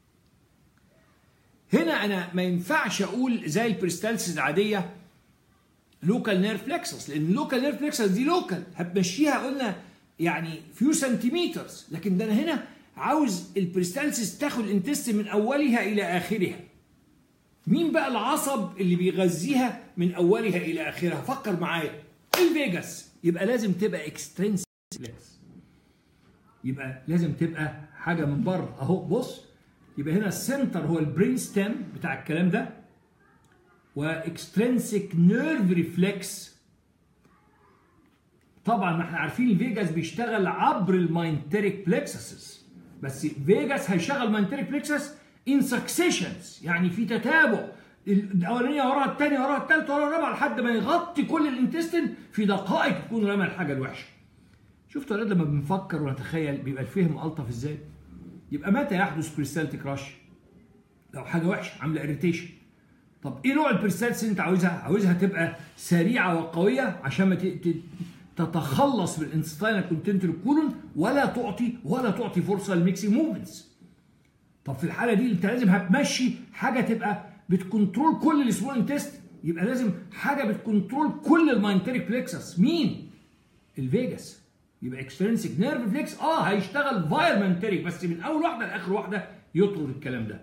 هنا انا ما ينفعش اقول زي البريستالسيس العاديه لوكال نيرف فلكسس لان اللوكال نيرف فلكسس دي لوكال هتمشيها قلنا يعني فيو سنتيمترز لكن ده انا هنا عاوز البريستالسيس تاخد الانتست من اولها الى اخرها مين بقى العصب اللي بيغذيها من اولها الى اخرها فكر معايا الفيجاس يبقى لازم تبقى اكسترنسك يبقى لازم تبقى حاجه من بره اهو بص يبقى هنا السنتر هو البرين ستيم بتاع الكلام ده واكسترنسك نيرف ريفلكس طبعا ما احنا عارفين الفيجاس بيشتغل عبر الماينتريك بلكسسز بس فيجاس هيشغل ماينتريك بلكسس ان سكسيشنز يعني في تتابع الاولانيه وراها الثانيه وراها الثالثه وراها الرابعه لحد ما يغطي كل الانتستين في دقائق تكون رمى الحاجه الوحشه شفتوا يا لما بنفكر ونتخيل بيبقى الفهم الطف ازاي يبقى متى يحدث بريستالتي كراش لو حاجه وحشه عامله اريتيشن طب ايه نوع البريستالتي اللي انت عاوزها عاوزها تبقى سريعه وقويه عشان ما تتخلص من الانستاينال كونتنتري كولون ولا تعطي ولا تعطي فرصه للميكسي موفمنتس طب في الحاله دي انت لازم هتمشي حاجه تبقى بتكنترول كل السمول انتست يبقى لازم حاجه بتكنترول كل الماينتريك بلكسس مين الفيجاس يبقى اكسترنسك نيرف فليكس اه هيشتغل فايرمنتريك بس من اول واحده لاخر واحده يطرد الكلام ده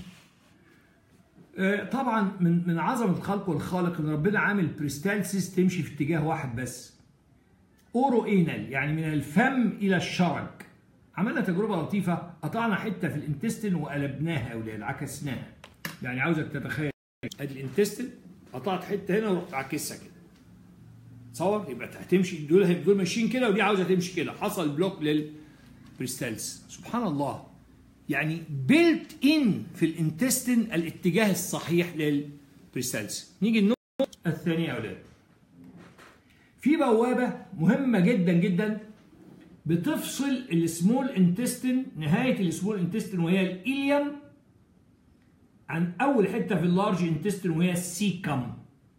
آه طبعا من من عظمه الخلق والخالق ان ربنا عامل بريستالسيس تمشي في اتجاه واحد بس اورو انال يعني من الفم الى الشرج عملنا تجربه لطيفه قطعنا حته في الانتستين وقلبناها يا اولاد عكسناها يعني عاوزك تتخيل ادي الانتستين قطعت حته هنا ورحت عاكسها كده تصور يبقى هتمشي دول دول ماشيين كده ودي عاوزه تمشي كده حصل بلوك للبريستالز سبحان الله يعني بيلت ان في الانتستين الاتجاه الصحيح للبريستالز نيجي النقطه الثانيه يا اولاد في بوابه مهمه جدا جدا بتفصل السمول انتستين نهايه السمول انتستين وهي الاليوم عن اول حته في اللارج انتستين وهي السيكم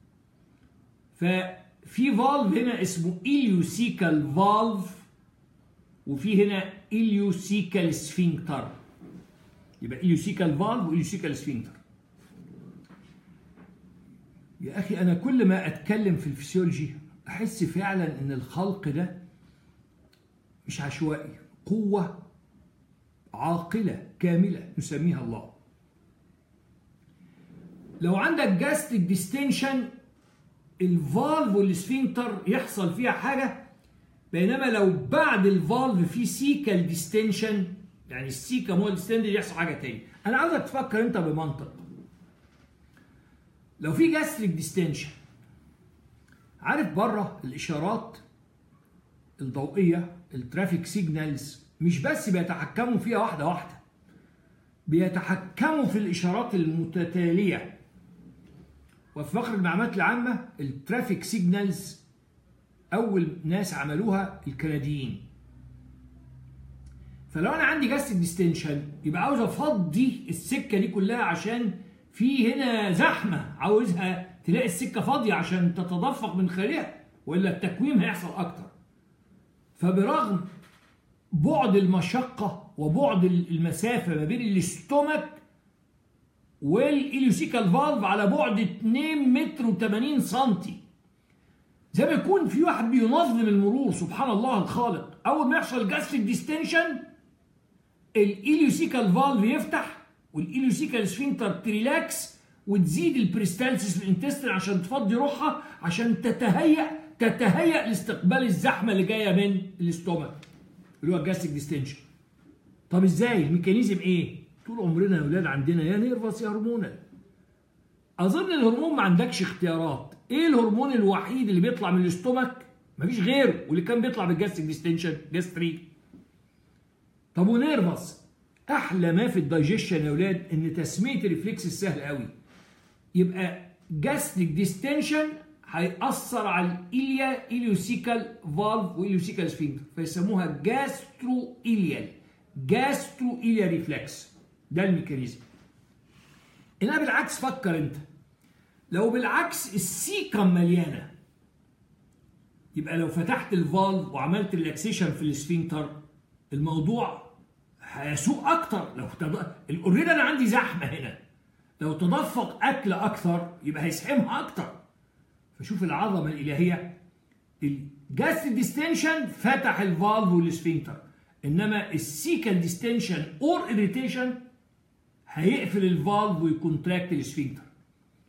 ففي فالف هنا اسمه اليوسيكال فالف وفي هنا اليوسيكال سفنكتر يبقى اليوسيكال فالف واليوسيكال سفنكتر يا اخي انا كل ما اتكلم في الفسيولوجي احس فعلا ان الخلق ده مش عشوائي قوه عاقله كامله نسميها الله لو عندك جاستيك ديستنشن الفالف والسفنكتر يحصل فيها حاجه بينما لو بعد الفالف في سيكال ديستنشن يعني السيكا هو الديستنشن يحصل حاجه تاني انا عاوزك تفكر انت بمنطق لو في جاستريك ديستنشن عارف بره الاشارات الضوئيه الترافيك سيجنالز مش بس بيتحكموا فيها واحده واحده بيتحكموا في الاشارات المتتاليه وفي فقر المعلومات العامه الترافيك سيجنالز اول ناس عملوها الكنديين فلو انا عندي جاستيك ديستنشن يبقى عاوز افضي السكه دي كلها عشان في هنا زحمه عاوزها تلاقي السكه فاضيه عشان تتدفق من خارجها والا التكويم هيحصل اكتر فبرغم بعد المشقه وبعد المسافه ما بين الاستومك والإليوسيكال فالف على بعد 2 متر و80 سنتي زي ما يكون في واحد بينظم المرور سبحان الله الخالق اول ما يحصل جاستريك ديستنشن الإليوسيكال فالف يفتح والإليوسيكال سفنكتر تريلاكس وتزيد البريستالسيس في الانتستين عشان تفضي روحها عشان تتهيأ تتهيأ لاستقبال الزحمه اللي جايه من الاستومك اللي هو الجاستريك ديستنشن طب ازاي الميكانيزم ايه طول عمرنا يا اولاد عندنا يا نيرفس يا هرمونال اظن الهرمون ما عندكش اختيارات ايه الهرمون الوحيد اللي بيطلع من الاستومك مفيش غيره واللي كان بيطلع بالجاستريك ديستنشن جاستري طب ونيرفس احلى ما في الدايجيشن يا اولاد ان تسميه الريفلكس السهل قوي يبقى جاستريك ديستنشن هيأثر على الإليا إليوسيكال فالف وإليوسيكال سفنكتر فيسموها جاسترو إليال جاسترو إليا ريفلكس ده الميكانيزم انما بالعكس فكر انت لو بالعكس السيكم مليانه يبقى لو فتحت الفالف وعملت ريلاكسيشن في السفنكتر الموضوع هيسوء اكتر لو اوريدي انا عندي زحمه هنا لو تدفق اكل اكثر يبقى هيسحمها اكتر فشوف العظمه الالهيه الجاس ديستنشن فتح الفالف والسفنكتر انما السيكال ديستنشن اور اريتيشن هيقفل الفالف ويكونتراكت السفنكتر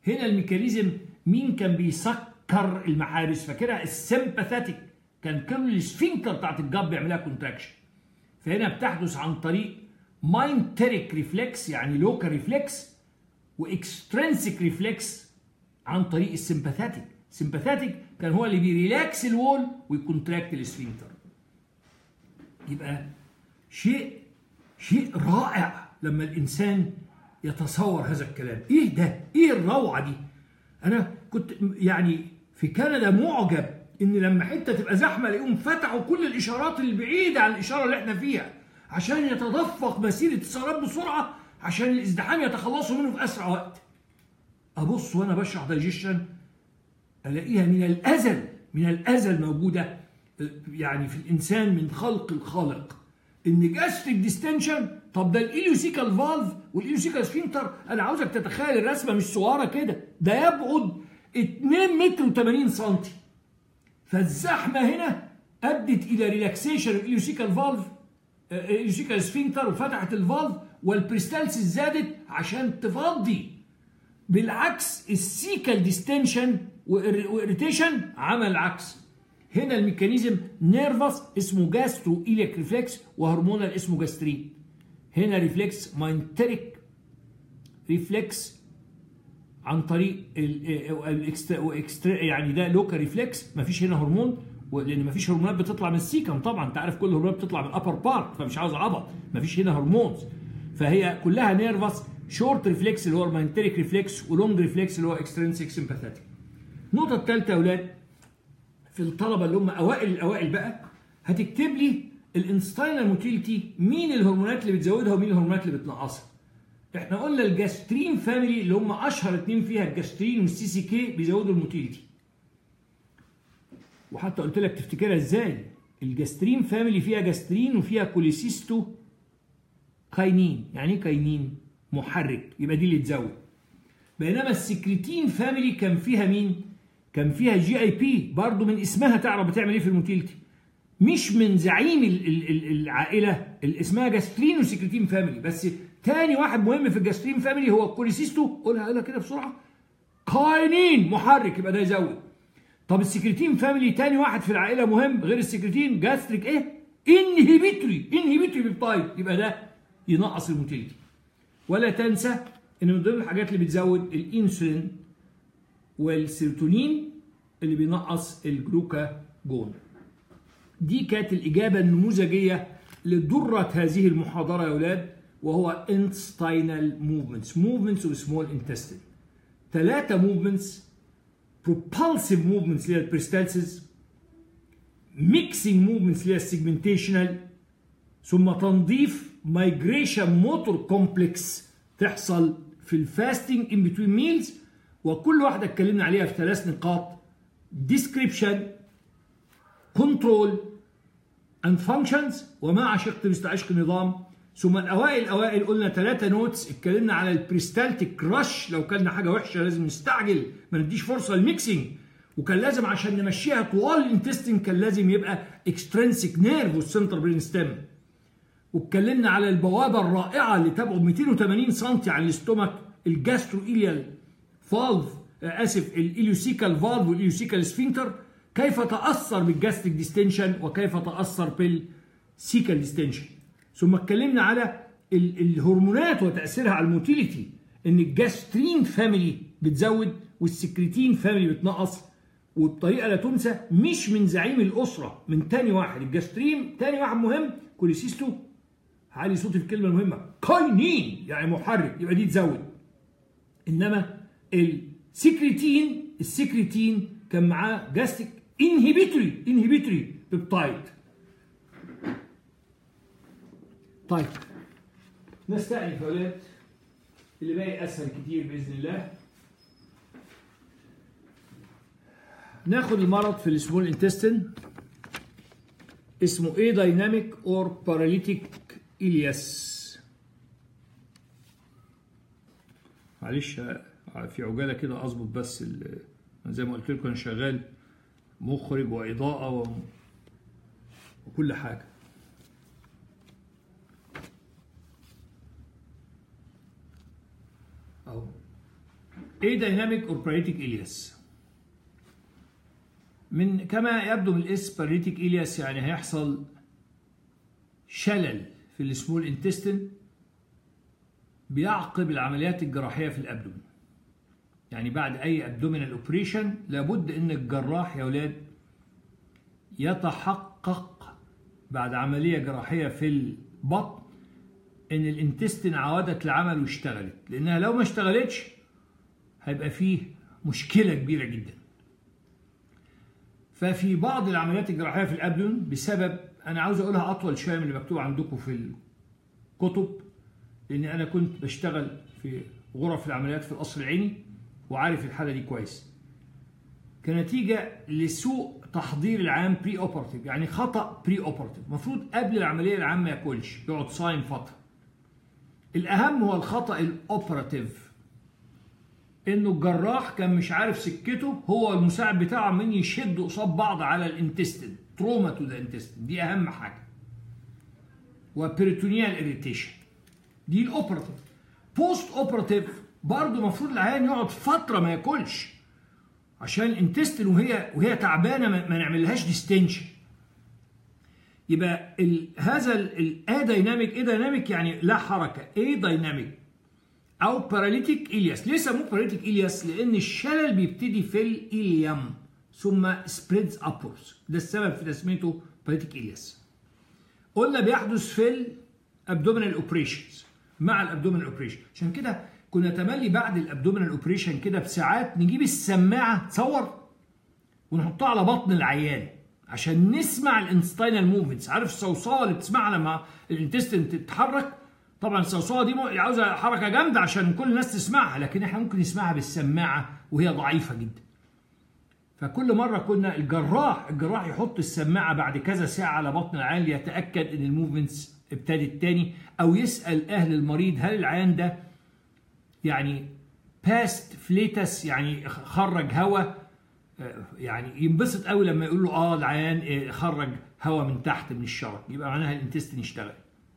هنا الميكانيزم مين كان بيسكر المحابس فاكرها السمباثيتك كان كل السفنكتر بتاعت الجاب بيعملها كونتراكشن فهنا بتحدث عن طريق ماينتريك ريفلكس يعني لوكال ريفلكس واكسترنسيك ريفلكس عن طريق السمباثيتك السمباثيتك كان هو اللي بيريلاكس الوول ويكونتراكت السفنكتر يبقى شيء شيء رائع لما الانسان يتصور هذا الكلام ايه ده ايه الروعه دي انا كنت يعني في كندا معجب ان لما حته تبقى زحمه الاقيهم فتحوا كل الاشارات البعيده عن الاشاره اللي احنا فيها عشان يتدفق مسيره السيارات بسرعه عشان الازدحام يتخلصوا منه في اسرع وقت ابص وانا بشرح دايجيشن الاقيها من الازل من الازل موجوده يعني في الانسان من خلق الخالق ان جاستريك ديستنشن طب ده الاليوسيكال فالف والاليوسيكال سفنكتر انا عاوزك تتخيل الرسمه مش صغيره كده ده يبعد 2 متر و80 سم فالزحمه هنا ادت الى ريلاكسيشن الاليوسيكال فالف الاليوسيكال سفنكتر وفتحت الفالف والبريستالسيس زادت عشان تفضي بالعكس السيكال ديستنشن واريتيشن عمل العكس هنا الميكانيزم نيرفس اسمه جاسترو إليك ريفلكس وهرمونال اسمه جاسترين هنا ريفلكس ماينتريك ريفلكس عن طريق الاكسترا يعني ده لوكال ريفلكس مفيش هنا هرمون لان مفيش هرمونات بتطلع من السيكم طبعا انت عارف كل الهرمونات بتطلع من الابر بارت فمش عاوز عبط مفيش هنا هرمونز فهي كلها نيرفس شورت ريفلكس اللي هو الماينتريك ريفلكس ولونج ريفلكس اللي هو اكسترنسيك سمباثيتك النقطه الثالثه يا اولاد في الطلبه اللي هم اوائل الاوائل بقى هتكتب لي الانستاينال موتيليتي مين الهرمونات اللي بتزودها ومين الهرمونات اللي بتنقصها احنا قلنا الجاسترين فاميلي اللي هم اشهر اتنين فيها الجاسترين والسي سي كي بيزودوا الموتيليتي وحتى قلت لك تفتكرها ازاي الجاسترين فاميلي فيها جاسترين وفيها كوليسيستو كاينين يعني ايه كاينين محرك يبقى دي اللي تزود بينما السكريتين فاميلي كان فيها مين كان فيها جي اي بي برضه من اسمها تعرف بتعمل ايه في الموتيلتي مش من زعيم ال ال ال العائله اللي اسمها جاسترين وسكريتين فاميلي بس تاني واحد مهم في الجاسترين فاميلي هو الكوليسيستو قولها قولها كده بسرعه كاينين محرك يبقى ده يزود طب السكريتين فاميلي تاني واحد في العائله مهم غير السكريتين جاستريك ايه انهبيتوري انهبيتوري بيبتايد يبقى ده ينقص الموتيلتي ولا تنسى ان من ضمن الحاجات اللي بتزود الانسولين والسيروتونين اللي بينقص الجلوكاجون دي كانت الإجابة النموذجية لدرة هذه المحاضرة يا أولاد وهو intestinal movements movements of small intestine ثلاثة movements propulsive movements اللي هي البريستالسيس mixing movements اللي هي السيجمنتيشنال ثم تنظيف migration motor complex تحصل في الفاستنج in between meals وكل واحدة اتكلمنا عليها في ثلاث نقاط description control and functions وما عشقت مثل عشق النظام ثم الاوائل الاوائل قلنا ثلاثة نوتس اتكلمنا على البريستالتيك رش لو كلنا حاجة وحشة لازم نستعجل ما نديش فرصة للميكسينج وكان لازم عشان نمشيها طوال الانتستين كان لازم يبقى اكسترنسيك نيرف والسنتر برين ستيم واتكلمنا على البوابة الرائعة اللي تبعد 280 سم عن الاستومك الجاسترو إليال فالف اسف الاليوسيكال فالف والاليوسيكال سفنكتر كيف تاثر بالجاستريك ديستنشن وكيف تاثر بالسيكال ديستنشن ثم اتكلمنا على الهرمونات وتاثيرها على الموتيليتي ان الجاسترين فاميلي بتزود والسكريتين فاميلي بتنقص وبطريقه لا تنسى مش من زعيم الاسره من تاني واحد الجاسترين تاني واحد مهم كوليسيستو عالي صوتي في الكلمه المهمه كاينين يعني محرك يبقى دي تزود انما السكريتين السكريتين كان معاه جاستيك انهبيتوري انهبيتوري بيبتايد طيب نستأنف يا ولاد اللي باقي اسهل كتير باذن الله ناخد المرض في السمول انتستين اسمه ايه دايناميك اور باراليتيك الياس معلش في عجاله كده اظبط بس زي ما قلت لكم انا شغال مخرج واضاءه و... وكل حاجه اهو ايه دايناميك اور باراليتيك الياس من كما يبدو من الاسم باراليتيك الياس يعني هيحصل شلل في السمول انتستين بيعقب العمليات الجراحيه في الابدومين يعني بعد اي ابدومينال اوبريشن لابد ان الجراح يا اولاد يتحقق بعد عمليه جراحيه في البطن ان الانتستين عودت العمل واشتغلت لانها لو ما اشتغلتش هيبقى فيه مشكله كبيره جدا ففي بعض العمليات الجراحيه في الابدون بسبب انا عاوز اقولها اطول شويه من اللي مكتوب عندكم في الكتب لان انا كنت بشتغل في غرف العمليات في القصر العيني وعارف الحاله دي كويس كنتيجه لسوء تحضير العام بري اوبرتيف يعني خطا بري اوبرتيف المفروض قبل العمليه العام ما ياكلش يقعد صايم فتره الاهم هو الخطا الاوبراتيف انه الجراح كان مش عارف سكته هو المساعد بتاعه عمالين يشدوا قصاد بعض على الانتستين تروما تو ذا انتستين دي اهم حاجه وبريتونيال اريتيشن دي الاوبراتيف بوست اوبراتيف برضه المفروض العيان يقعد فتره ما ياكلش عشان الانتستين وهي وهي تعبانه ما نعملهاش ديستنشن يبقى ال هذا الاي دايناميك اي دايناميك يعني لا حركه اي دايناميك او باراليتيك الياس ليه سموه باراليتيك الياس لان الشلل بيبتدي في الاليم ثم سبريدز ابورز ده السبب في تسميته باراليتيك الياس قلنا بيحدث في الابدومينال اوبريشنز مع الابدومينال اوبريشن عشان كده كنا تملي بعد الابدومينال اوبريشن كده بساعات نجيب السماعه تصور ونحطها على بطن العيان عشان نسمع الانستاينال موفمنتس عارف الصوصوه اللي بتسمعها لما الانتستين تتحرك طبعا الصوصوه دي عاوزه حركه جامده عشان كل الناس تسمعها لكن احنا ممكن نسمعها بالسماعه وهي ضعيفه جدا فكل مره كنا الجراح الجراح يحط السماعه بعد كذا ساعه على بطن العيان ليتاكد ان الموفمنتس ابتدت تاني او يسال اهل المريض هل العيان ده يعني باست فليتس يعني خرج هواء يعني ينبسط قوي لما يقول له اه العيان خرج هواء من تحت من الشرج يبقى معناها الانتستين اشتغل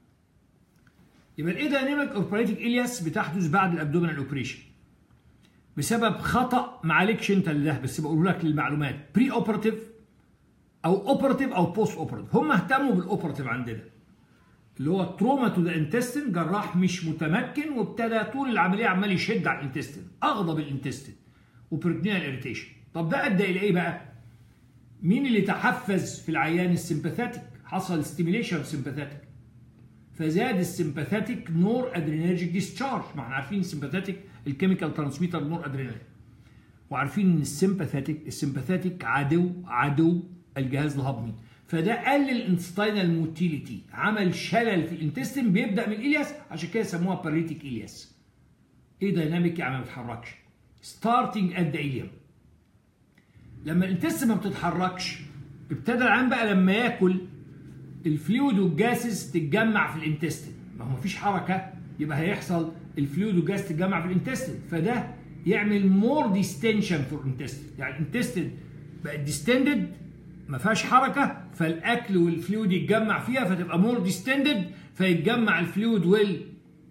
يبقى الاي دايناميك اوبريتنج الياس بتحدث بعد الابدومينال اوبريشن بسبب خطا ما عليكش انت ده بس بقول لك للمعلومات بري اوبراتيف او اوبراتيف او بوست اوبراتيف هم اهتموا بالاوبراتيف عندنا اللي هو التروما تو ذا انتستين جراح مش متمكن وابتدى طول العمليه عمال يشد على الانتستين اغضب الانتستين وبريتنيال اريتيشن طب ده ادى الى ايه بقى؟ مين اللي تحفز في العيان السمباثاتيك؟ حصل ستيميليشن سمباثاتيك فزاد السمباثاتيك نور ادرينرجيك ديسشارج ما احنا عارفين السمباثاتيك الكيميكال ترانسميتر نور ادرينال وعارفين ان السمباثاتيك السمباثاتيك عدو عدو الجهاز الهضمي فده قلل الانستاينال موتيليتي عمل شلل في الانتستين بيبدا من الياس عشان كده سموها باريتيك الياس ايه دايناميك يعني ما بيتحركش ستارتنج ات ذا اليوم لما الانتستين ما بتتحركش ابتدى العيان بقى لما ياكل الفلويد والجاسز تتجمع في الانتستين ما هو مفيش حركه يبقى هيحصل الفلويد والجاز تتجمع في الانتستين فده يعمل مور ديستنشن في الانتستين يعني الانتستين بقت ديستندد ما فيهاش حركه فالاكل والفلويد يتجمع فيها فتبقى مور ديستندد فيتجمع الفلويد وال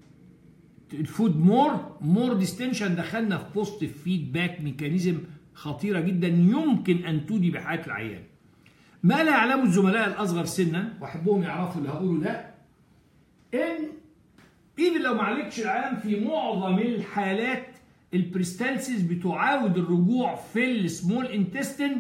الفود مور مور ديستنشن دخلنا في بوزيتيف فيدباك ميكانيزم خطيره جدا يمكن ان تودي بحياه العيان ما لا يعلمه الزملاء الاصغر سنا واحبهم يعرفوا اللي هقوله ده ان ايفن لو ما عليكش العيان في معظم الحالات البريستالسيس بتعاود الرجوع في السمول انتستين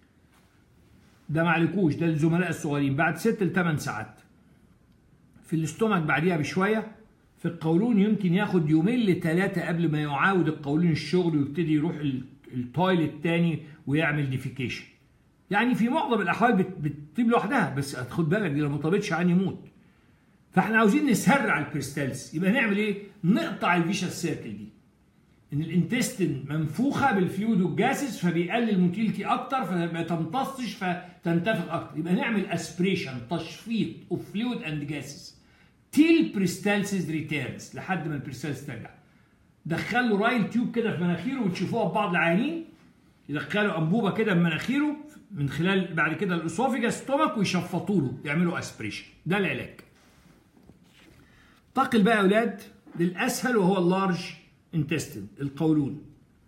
ده ما عليكوش ده الزملاء الصغيرين بعد 6 ل 8 ساعات في الاستومك بعديها بشويه في القولون يمكن ياخد يومين لثلاثه قبل ما يعاود القولون الشغل ويبتدي يروح التويلت تاني ويعمل ديفيكيشن يعني في معظم الاحوال بتطيب لوحدها بس خد بالك دي لو ما طابتش عن يموت فاحنا عاوزين نسرع الكريستالز يبقى نعمل ايه نقطع الفيشس سيركل دي ان الانتستين منفوخه بالفلويد والجاسز فبيقلل موتيلتي اكتر فما تمتصش فتنتفخ اكتر يبقى نعمل اسبريشن تشفيط اوف فلويد اند جاسز تيل بريستالسيس ريتيرنز لحد ما البريستالسيس ترجع دخل له رايل تيوب كده في مناخيره وتشوفوها في بعض العيانين يدخلوا انبوبه كده في مناخيره من خلال بعد كده الاسوفيجا ستومك ويشفطوا له يعملوا اسبريشن ده العلاج انتقل بقى يا اولاد للاسهل وهو اللارج انتستين القولون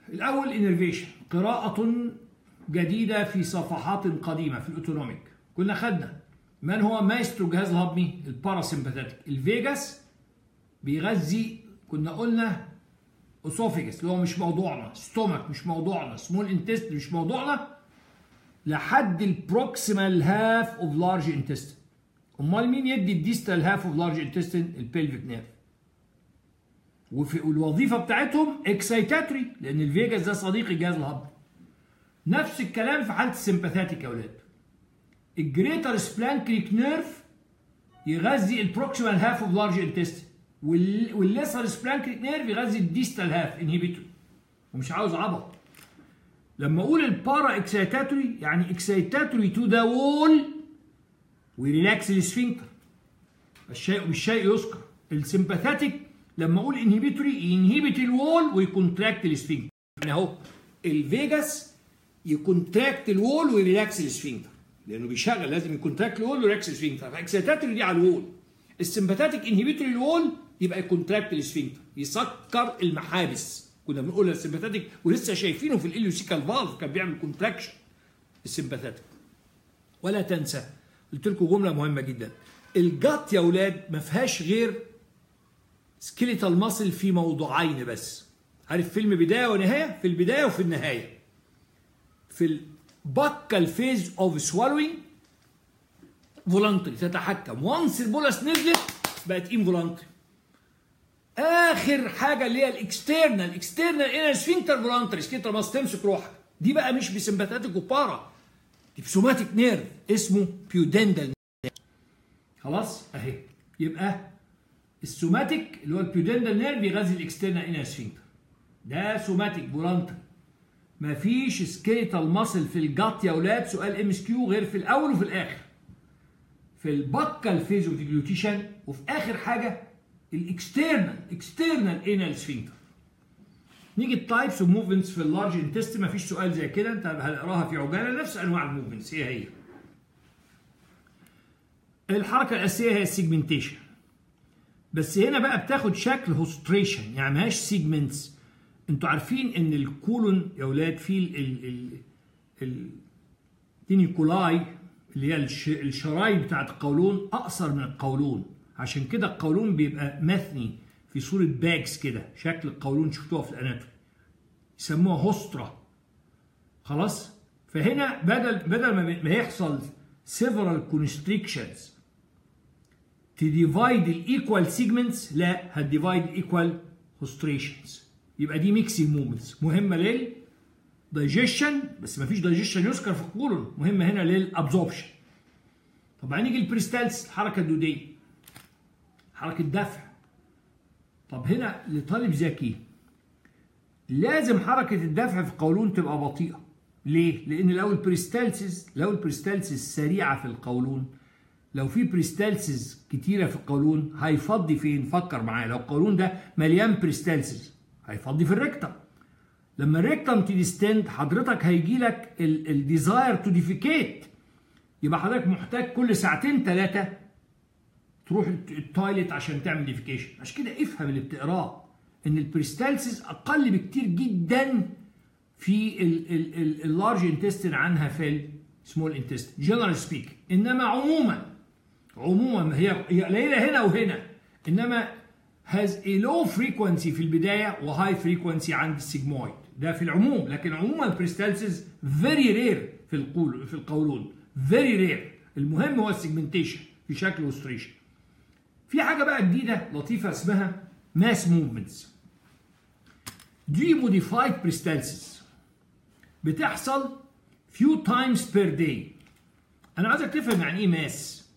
الاول انرفيشن قراءه جديده في صفحات قديمه في الاوتونوميك كنا خدنا من هو مايسترو الجهاز الهضمي الباراسمباثيك الفيجاس بيغذي كنا قلنا اسوفيجس اللي هو مش موضوعنا ستومك مش موضوعنا سمول انتست مش موضوعنا لحد البروكسيمال هاف اوف لارج انتستين امال مين يدي الديستال هاف اوف لارج انتستين البلفيك نيرف وفي الوظيفه بتاعتهم اكسايتاتوري لان الفيجاس ده صديق الجهاز الهضمي نفس الكلام في حاله السمباثاتيك يا اولاد الجريتر سبلانكريك نيرف يغذي البروكسيمال هاف اوف لارج انتستين والليسر سبلانكريك نيرف يغذي الديستال هاف انهبيتوري ومش عاوز عبط لما اقول البارا اكسايتاتوري يعني اكسايتاتوري تو ذا وول ويريلاكس السفنكتر الشيء بالشيء يذكر السمباثاتيك لما اقول انهبيتوري ينهبت الوول ويكونتراكت السفنكتر يعني اهو الفيجاس يكونتراكت الوول ويريلاكس السفنكتر لانه بيشغل لازم يكونتراكت الوول ويريلاكس السفنكتر فاكسايتاتوري دي على الوول السمباثاتيك انهبيتوري الوول يبقى يكونتراكت السفنكتر يسكر المحابس كنا بنقول السمباثاتيك ولسه شايفينه في الاليوسيكال فالف كان بيعمل كونتراكشن السمباثاتيك ولا تنسى قلت لكم جمله مهمه جدا الجات يا اولاد ما فيهاش غير سكيليتال ماسل في موضوعين بس عارف فيلم بدايه ونهايه في البدايه وفي النهايه في البكال فيز اوف سوالوينج فولنتري تتحكم وانس البولس نزلت بقت انفولنتري اخر حاجه اللي هي الاكسترنال اكسترنال انر سفنكتر فولنتري سكيتر ماس تمسك روحك دي بقى مش بسمباتيك وبارا دي بسوماتيك نيرف اسمه بيودندال خلاص اهي يبقى السوماتيك اللي هو البيودندال نيرف بيغذي الاكسترنال انر سفنكتر ده سوماتيك فولنتري مفيش سكيتال ماسل في الجات يا اولاد سؤال ام اس كيو غير في الاول وفي الاخر في البكال فيز اوف ديجلوتيشن وفي اخر حاجه الاكسترنال اكسترنال انال سفنكتر نيجي التايبس اوف موفمنتس في اللارج انتست مفيش سؤال زي كده انت هنقراها في عجاله نفس انواع الموفمنتس هي هي الحركه الاساسيه هي السيجمنتيشن بس هنا بقى بتاخد شكل هوستريشن يعني ماهيش سيجمنتس انتوا عارفين ان الكولون يا اولاد فيه ال ال التينيكولاي اللي هي الشرايين بتاعت القولون اقصر من القولون عشان كده القولون بيبقى مثني في صورة باكس كده شكل القولون شفتوها في الاناتومي يسموها هوسترا خلاص فهنا بدل بدل ما يحصل several constrictions to divide الايكوال segments لا هتديفايد الايكوال hostrations يبقى دي ميكسينج موفمنتس مهمه لل دايجيشن بس ما فيش دايجيشن يذكر في الكولون مهمه هنا للابزوربشن طب هنيجي البريستالس الحركه الدوديه حركه دفع طب هنا لطالب ذكي لازم حركه الدفع في القولون تبقى بطيئه ليه لان لو البريستالسيس لو البريستالسيس سريعه في القولون لو في بريستالسيس كتيره في القولون هيفضي فين فكر معايا لو القولون ده مليان بريستالسيس هيفضي في الريكتم لما الريكتم تديستند حضرتك هيجي لك الديزاير تو ديفيكيت يبقى حضرتك محتاج كل ساعتين ثلاثه تروح التويليت عشان تعمل ديفيكيشن عشان كده افهم اللي بتقراه ان البريستالسيس اقل بكتير جدا في اللارج انتستين عنها في السمول انتستين جنرال سبيك انما عموما عموما هي هي قليله هنا وهنا انما has a low frequency في البدايه وهاي frequency عند السيجمويد ده في العموم لكن عموما البريستالسيس very rare في القول في القولون very rare المهم هو السيجمنتيشن في شكل اوستريشن في حاجه بقى جديده لطيفه اسمها ماس موفمنتس دي موديفايد بريستالسيس بتحصل few times per day انا عايزك تفهم يعني ايه ماس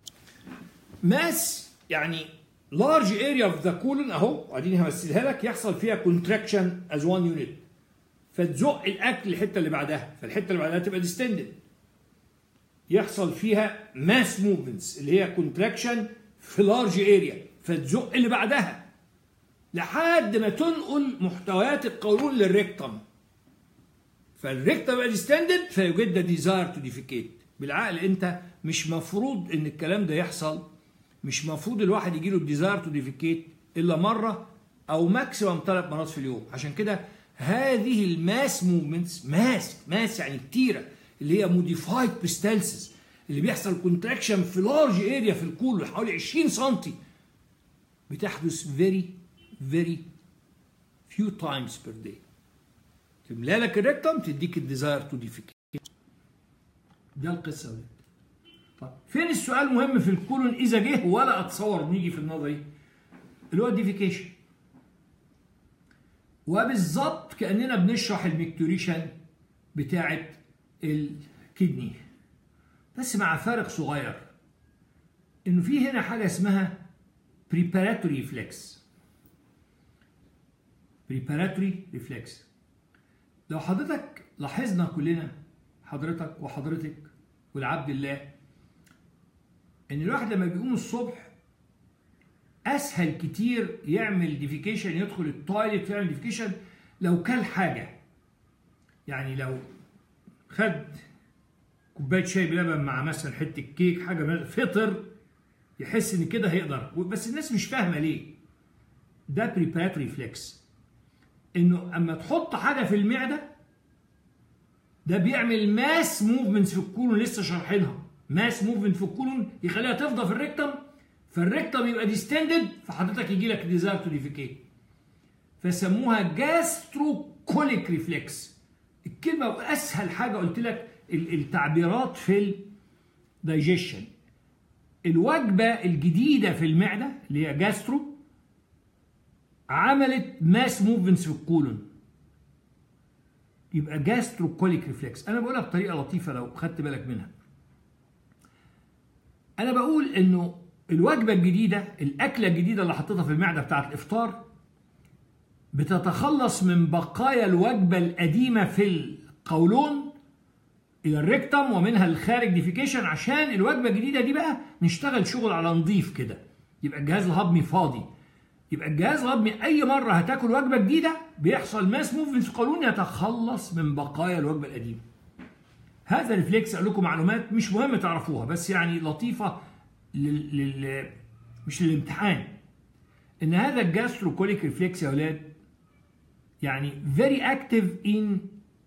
ماس يعني large area of the colon اهو اديني همثلها لك يحصل فيها contraction as one unit فتزق الاكل الحته اللي بعدها فالحته اللي بعدها تبقى distended يحصل فيها ماس موفمنتس اللي هي contraction في لارج اريا فتزق اللي بعدها لحد ما تنقل محتويات القولون للريكتم فالريكتم بقى ديستندد فيوجد ده ديزاير تو ديفيكيت بالعقل انت مش مفروض ان الكلام ده يحصل مش مفروض الواحد يجي له الديزاير تو ديفيكيت الا مره او ماكسيمم ثلاث مرات في اليوم عشان كده هذه الماس موفمنتس ماس ماس يعني كتيره اللي هي موديفايد بستالسز اللي بيحصل كونتراكشن في لارج اريا في الكول حوالي 20 سم بتحدث فيري فيري few times per day تملى لك الريكتم تديك الديزاير تو ديفيكيت ده القصه دي طب فين السؤال المهم في الكولون اذا جه ولا اتصور نيجي في النظري اللي هو الديفيكيشن وبالظبط كاننا بنشرح الميكتوريشن بتاعه الكدني بس مع فارق صغير انه في هنا حاجه اسمها preparatory reflex preparatory reflex لو حضرتك لاحظنا كلنا حضرتك وحضرتك والعبد الله ان الواحد لما بيقوم الصبح اسهل كتير يعمل ديفيكيشن يدخل التويليت يعمل ديفيكيشن لو كل حاجه يعني لو خد كوبايه شاي بلبن مع مثلا حته كيك حاجه فطر يحس ان كده هيقدر بس الناس مش فاهمه ليه ده بريباراتوري فليكس انه اما تحط حاجه في المعده ده بيعمل ماس موفمنتس في الكولون لسه شارحينها ماس موفمنت في الكولون يخليها تفضى في الريكتم فالريكتم يبقى ديستندد فحضرتك يجي لك ديزاير تو ديفيكيت فسموها جاسترو كوليك ريفلكس الكلمه اسهل حاجه قلت لك التعبيرات في الدايجيشن الوجبه الجديده في المعده اللي هي جاسترو عملت ماس موفمنتس في الكولون يبقى جاسترو كوليك ريفلكس انا بقولها بطريقه لطيفه لو خدت بالك منها انا بقول انه الوجبه الجديده الاكله الجديده اللي حطيتها في المعده بتاعه الافطار بتتخلص من بقايا الوجبه القديمه في القولون الى الريكتم ومنها الخارج ديفيكيشن عشان الوجبه الجديده دي بقى نشتغل شغل على نظيف كده يبقى الجهاز الهضمي فاضي يبقى الجهاز الهضمي اي مره هتاكل وجبه جديده بيحصل ماس موفمنت في القولون يتخلص من بقايا الوجبه القديمه هذا ريفلكس اقول لكم معلومات مش مهم تعرفوها بس يعني لطيفه لل... لل... مش للامتحان ان هذا الجاستروكوليك ريفلكس يا اولاد يعني فيري اكتف ان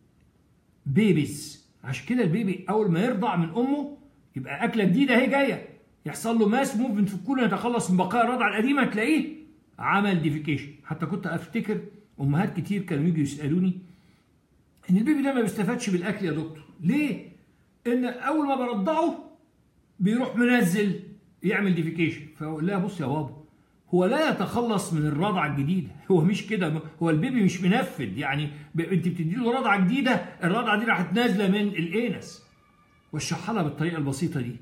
بيبيز عشان كده البيبي اول ما يرضع من امه يبقى اكله جديده اهي جايه يحصل له ماس موفمنت في الكولون يتخلص من بقايا الرضعه القديمه تلاقيه عمل ديفيكيشن حتى كنت افتكر امهات كتير كانوا يجوا يسالوني ان البيبي ده ما بيستفادش بالاكل يا دكتور ليه ان اول ما برضعه بيروح منزل يعمل ديفيكيشن فاقول لها بص يا بابا هو لا يتخلص من الرضعه الجديده هو مش كده هو البيبي مش منفذ يعني انت بتدي له رضعه جديده الرضعه دي راحت نازله من الانس واشرحها لها بالطريقه البسيطه دي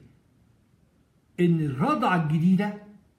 ان الرضعه الجديده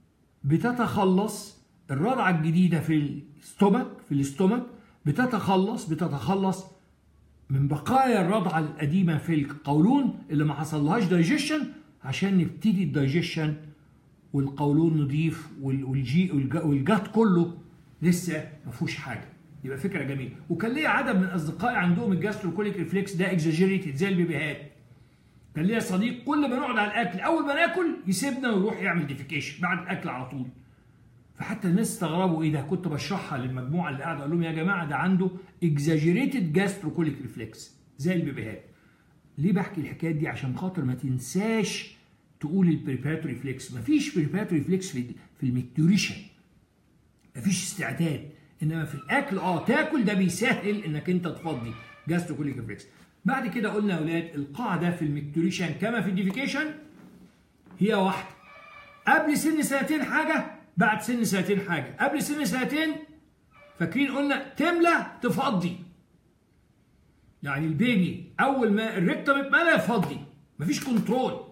بتتخلص الرضعه الجديده في الاستومك في الاستومك بتتخلص بتتخلص من بقايا الرضعه القديمه في القولون اللي ما حصلهاش دايجيشن عشان نبتدي الدايجيشن والقولون نضيف والجي والجات كله لسه ما فيهوش حاجه يبقى فكره جميله وكان ليا عدد من اصدقائي عندهم الجاستروكوليك ريفلكس ده اكزاجيريتد زي البيبيهات كان ليا صديق كل ما نقعد على الاكل اول ما ناكل يسيبنا ويروح يعمل ديفيكيشن بعد الاكل على طول فحتى الناس استغربوا ايه ده كنت بشرحها للمجموعه اللي قاعده اقول لهم يا جماعه ده عنده اكزاجيريتد جاستروكوليك ريفلكس زي البيبيهات ليه بحكي الحكايات دي عشان خاطر ما تنساش تقول البريباتوري فليكس مفيش بريباتوري فليكس في في الميكتوريشن مفيش استعداد انما في الاكل اه تاكل ده بيسهل انك انت تفضي جاستروكوليك ريفلكس بعد كده قلنا يا اولاد القاعده في الميكتوريشن كما في الديفيكيشن هي واحده قبل سن سنتين حاجه بعد سن سنتين حاجه قبل سن سنتين فاكرين قلنا تملى تفضي يعني البيبي اول ما الريكتم اتملى يفضي مفيش كنترول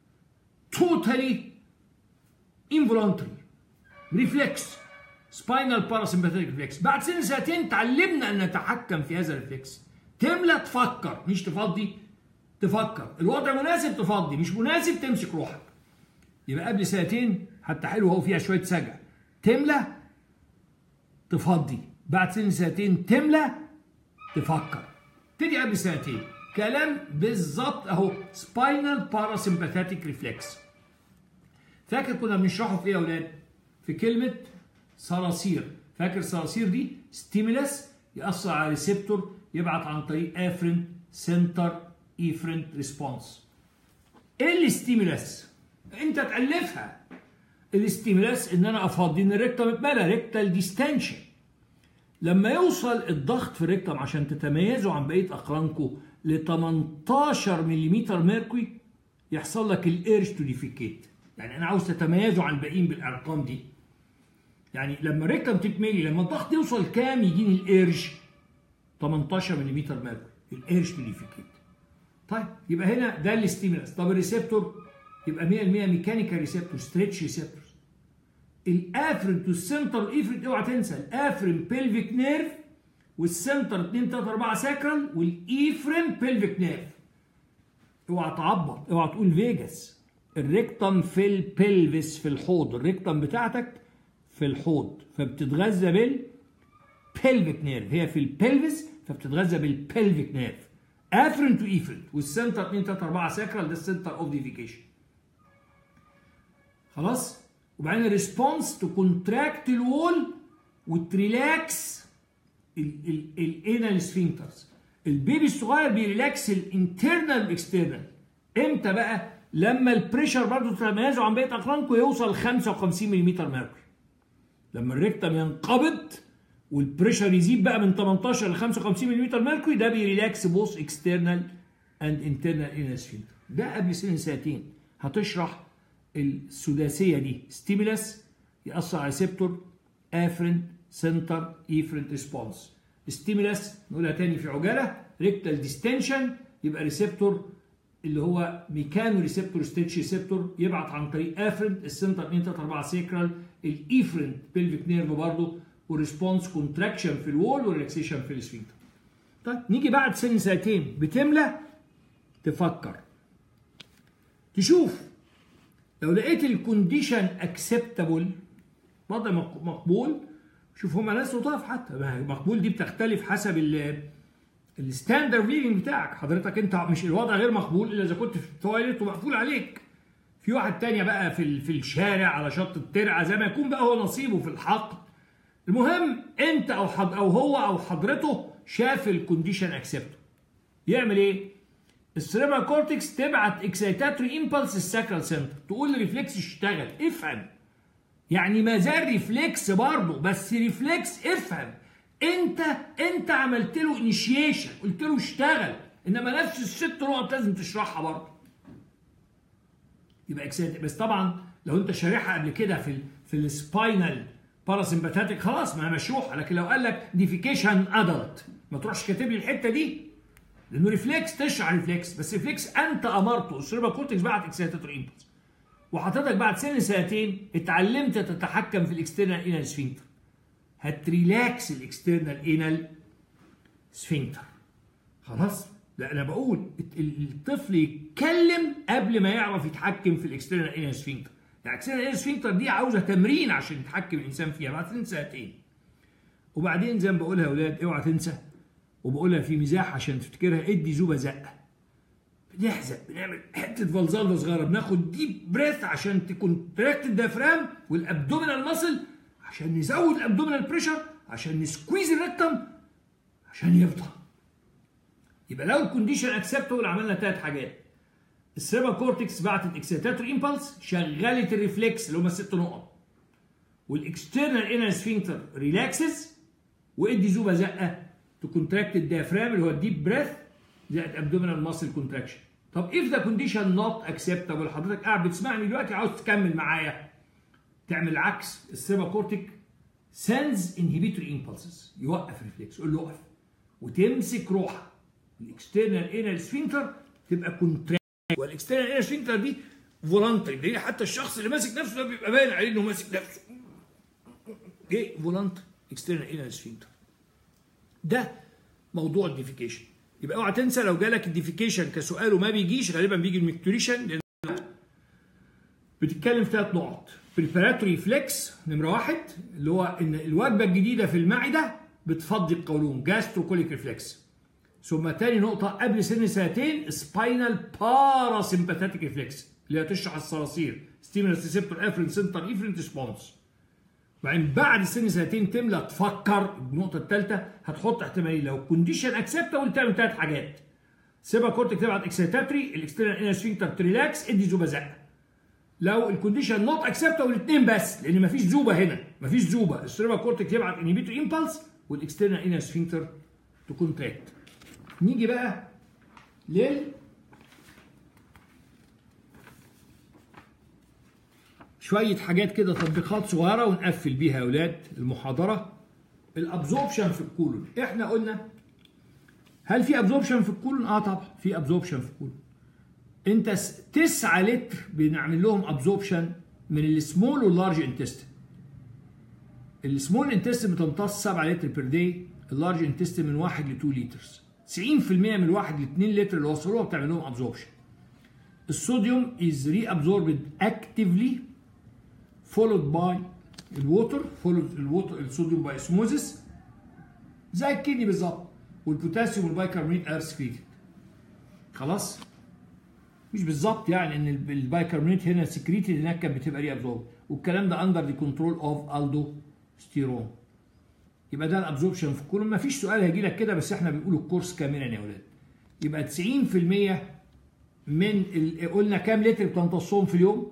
توتالي انفولونتري ريفلكس سباينال باراسمباثيك ريفلكس بعد سن سنتين تعلمنا ان نتحكم في هذا الريفلكس تملى تفكر مش تفضي تفكر الوضع مناسب تفضي مش مناسب تمسك روحك يبقى قبل سنتين حتى حلو اهو فيها شويه سجع تملى تفضي بعد سن سنتين تملى تفكر تدي قبل سنتين كلام بالظبط اهو سباينال باراسمباثيك ريفلكس فاكر كنا بنشرحه في ايه يا اولاد في كلمه صراصير فاكر صراصير دي ستيمولس يأثر على ريسبتور يبعت عن طريق افرنت سنتر ايفرنت ريسبونس ايه الاستيمولاس انت تالفها الاستيمولاس ان انا افضي ان الريكتم اتملى ريكتال ديستنشن لما يوصل الضغط في الريكتم عشان تتميزوا عن بقيه اقرانكم ل 18 ملم ميركوري يحصل لك الارش تو ديفيكيت يعني انا عاوز تتميزوا عن الباقيين بالارقام دي يعني لما الريكتم تتملي لما الضغط يوصل كام يجيني الارش 18 ملم ميركوري الارش تو ديفيكيت طيب يبقى هنا ده الاستيمولاس طب الريسبتور يبقى 100% ميكانيكال ريسبتور ستريتش ريسبتور الافرنت والسنتر والايفرنت اوعى تنسى الافرن بيلفيك نيرف والسنتر 2 3 4 ساكرال والايفرن بيلفيك نيرف اوعى تعبط اوعى تقول فيجاس الريكتم في البلفس في الحوض الريكتم بتاعتك في الحوض فبتتغذى بالبلفيك نيرف هي في البلفس فبتتغذى بالبلفيك نيرف افرنت وايفرنت والسنتر 2 3 4 ساكرال ده السنتر اوف ديفيكيشن خلاص وبعدين الريسبونس تو كونتراكت الوول وتريلاكس الانال سفنكترز البيبي الصغير بيريلاكس الانترنال والاكسترنال امتى بقى لما البريشر برضه تتميزوا عن بقيه اقرانكم يوصل 55 ملم ميركوري لما الريكتم ينقبض والبريشر يزيد بقى من 18 ل 55 ملم ميركوري ده بيريلاكس بوث اكسترنال اند انترنال انال سفنكتر ده قبل سن سنتين هتشرح السداسيه دي ستيمولاس ياثر على ريسبتور افرنت سنتر ايفرنت ريسبونس ستيمولاس نقولها تاني في عجاله ريكتال ديستنشن يبقى ريسبتور اللي هو ميكانو ريسبتور ستيتش ريسبتور يبعت عن طريق افرنت السنتر 2 3 4 سيكرال الايفرنت بيلفيك نيرف برضه والريسبونس كونتراكشن في الوول والريلاكسيشن في السفنكتر طيب نيجي بعد سن سنتين بتملى تفكر تشوف لو لقيت الكونديشن اكسبتابل وضع مقبول شوف هما ناس لطاف حتى مقبول دي بتختلف حسب الستاندرد ليفنج بتاعك حضرتك انت مش الوضع غير مقبول الا اذا كنت في التواليت ومقفول عليك في واحد تانية بقى في في الشارع على شط الترعه زي ما يكون بقى هو نصيبه في الحقل المهم انت او حد او هو او حضرته شاف الكونديشن اكسبتو يعمل ايه السيريبرال كورتكس تبعت اكسيتاتوري امبلس الساكرال سنتر تقول للريفلكس اشتغل افهم يعني ما زال ريفلكس برضه بس ريفلكس افهم انت انت عملت له انيشيشن قلت له اشتغل انما نفس الست نقط لازم تشرحها برضه يبقى اكسيت بس طبعا لو انت شارحها قبل كده في ال في السباينال باراسمباتيك خلاص ما هي مشروحه لكن لو قال لك ديفيكيشن ادلت ما تروحش كاتب لي الحته دي لانه ريفلكس تشرح ريفلكس بس ريفلكس انت امرته السيربرال كورتكس بعت اكسيتاتور امبلس وحضرتك بعد سن سنتين اتعلمت تتحكم في الاكسترنال انال سفنكتر هتريلاكس الاكسترنال انال سفنكتر خلاص لا انا بقول الطفل يتكلم قبل ما يعرف يتحكم في الاكسترنال انال سفنكتر الاكسترنال انال سفنكتر دي عاوزه تمرين عشان يتحكم الانسان فيها بعد سن سنتين وبعدين زي ما بقولها يا اولاد اوعى تنسى وبقولها في مزاح عشان تفتكرها ادي زوبه زقه بنحزق بنعمل حته فالزالفا صغيره بناخد ديب بريث عشان تكون تراكت الديافرام والابدومينال ماسل عشان نزود الابدومينال بريشر عشان نسكويز الريكتم عشان يفضى يبقى لو الكونديشن اكسبتبل عملنا ثلاث حاجات السيربا كورتكس بعتت اكسيتاتوري امبلس شغلت الريفلكس اللي هم الست نقط والاكسترنال انر سفنكتر ريلاكسز وادي زوبه زقه تكونتراكت الديافرام اللي هو الديب بريث زائد ابدومينال ماسل كونتراكشن طب if the condition not acceptable حضرتك قاعد بتسمعني دلوقتي عاوز تكمل معايا تعمل العكس السيربا كورتيك sends inhibitory impulses يوقف ريفلكس قول له اقف وتمسك روحك الاكسترنال انال سفنكتر تبقى كونتراكت والاكسترنال انال سفنكتر دي فولنتري دي حتى الشخص اللي ماسك نفسه ده بيبقى باين عليه انه ماسك نفسه ايه فولنتري اكسترنال انال سفنكتر ده موضوع الديفيكيشن يبقى اوعى تنسى لو جالك الديفيكيشن كسؤال وما بيجيش غالبا بيجي المكتوريشن لان بتتكلم في ثلاث نقط بريباراتوري فليكس نمره واحد اللي هو ان الوجبه الجديده في المعده بتفضي القولون جاستروكوليك ريفلكس ثم تاني نقطة قبل سن سنتين سباينال باراسمباثيك ريفلكس اللي هتشرح الصراصير ستيمولس ريسبتور افرين سنتر افرين ريسبونس وبعدين بعد سن سنتين تملى تفكر النقطه الثالثه هتحط احتماليه لو كونديشن اكسبتابل تعمل ثلاث حاجات سيبها كورتك تبعت اكسيتاتري الاكسترنال انر سفنكتر تريلاكس ادي زوبه زقه لو الكونديشن نوت اكسبتابل الاثنين بس لان مفيش زوبه هنا مفيش زوبه السيربا كورتك تبعت انهبيتور امبلس والاكسترنال انر سفنكتر تكونتراكت نيجي بقى لل شوية حاجات كده تطبيقات صغيرة ونقفل بيها يا أولاد المحاضرة الأبزوربشن في الكولون إحنا قلنا هل في أبزوربشن في الكولون؟ آه طبعا في أبزوربشن في الكولون أنت 9 لتر بنعمل لهم أبزوربشن من السمول واللارج انتستين السمول انتستين بتمتص 7 لتر بير داي اللارج انتستين من 1 ل 2 لترز 90% من 1 ل 2 لتر اللي وصلوها بتعمل لهم ابزوربشن الصوديوم از ري ابزوربد اكتفلي followed by الووتر followed الووتر الصوديوم باي اسموزيس زي الكدني بالظبط والبوتاسيوم والبايكربونات ار سكريتد خلاص مش بالظبط يعني ان البايكربونات هنا سكريتد هناك كانت بتبقى ري ابزورب والكلام ده اندر ذا كنترول اوف الدو ستيرون يبقى ده الابزوربشن في الكولوم مفيش سؤال هيجي لك كده بس احنا بنقول الكورس كاملا يا اولاد يبقى 90% من ال... قلنا كام لتر بتمتصهم في اليوم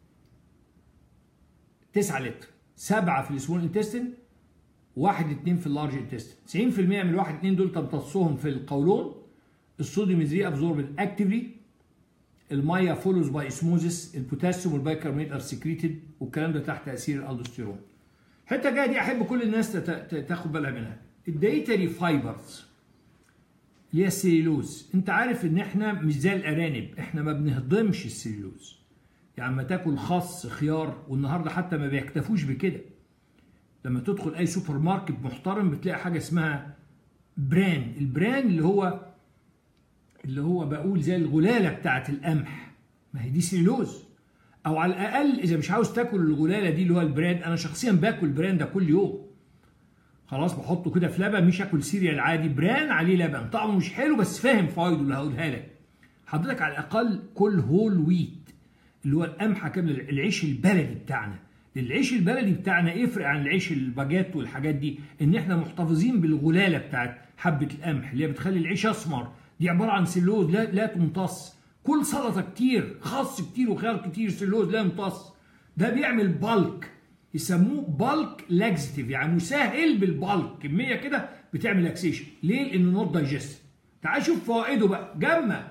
9 لتر 7 في السمول انتستين 1 2 في اللارج انتستين 90% من الواحد 2 دول تمتصهم في القولون الصوديوم از ري ابزوربد اكتفلي الميه فولوز باي اسموزيس البوتاسيوم والبايكربونات ار سكريتد والكلام ده تحت تاثير الالدوستيرون الحته الجايه دي احب كل الناس تاخد بالها منها الدايتري فايبرز اللي هي السليلوز انت عارف ان احنا مش زي الارانب احنا ما بنهضمش السليلوز يعني لما تاكل خس خيار والنهارده حتى ما بيكتفوش بكده لما تدخل اي سوبر ماركت محترم بتلاقي حاجه اسمها بران البران اللي هو اللي هو بقول زي الغلاله بتاعه القمح ما هي دي سليلوز او على الاقل اذا مش عاوز تاكل الغلاله دي اللي هو البران انا شخصيا باكل البران ده كل يوم خلاص بحطه كده في لبن مش اكل سيريال عادي بران عليه لبن طعمه مش حلو بس فاهم فوائده اللي هقولها لك حضرتك على الاقل كل هول ويت اللي هو القمحه كامله العيش البلدي بتاعنا العيش البلدي بتاعنا يفرق عن العيش الباجات والحاجات دي ان احنا محتفظين بالغلاله بتاعت حبه القمح اللي هي بتخلي العيش اسمر دي عباره عن سلوز لا لا تمتص كل سلطه كتير خس كتير وخيار كتير سلوز لا يمتص ده بيعمل بالك يسموه بالك لاكزيتيف يعني مسهل بالبالك كميه كده بتعمل لاكسيشن ليه؟ لانه نوت دايجست تعال شوف فوائده بقى جمع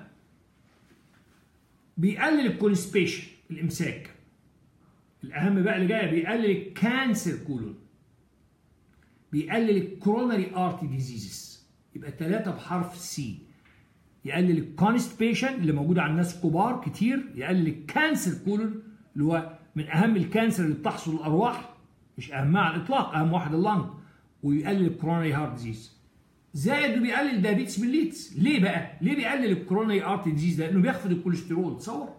بيقلل الكونسبيشن الامساك الاهم بقى اللي جايه بيقلل الكانسر كولون بيقلل الكوروناري ارتي ديزيزز يبقى ثلاثه بحرف سي يقلل الكونستبيشن اللي موجود على الناس الكبار كتير يقلل الكانسر كولون اللي هو من اهم الكانسر اللي بتحصل الارواح مش اهمها على الاطلاق اهم واحد اللنج ويقلل الكوروناري هارت ديزيز زائد بيقلل الدايابيتس ميليتس ليه بقى؟ ليه بيقلل الكوروناري ارت ديزيز ده؟ لانه بيخفض الكوليسترول تصور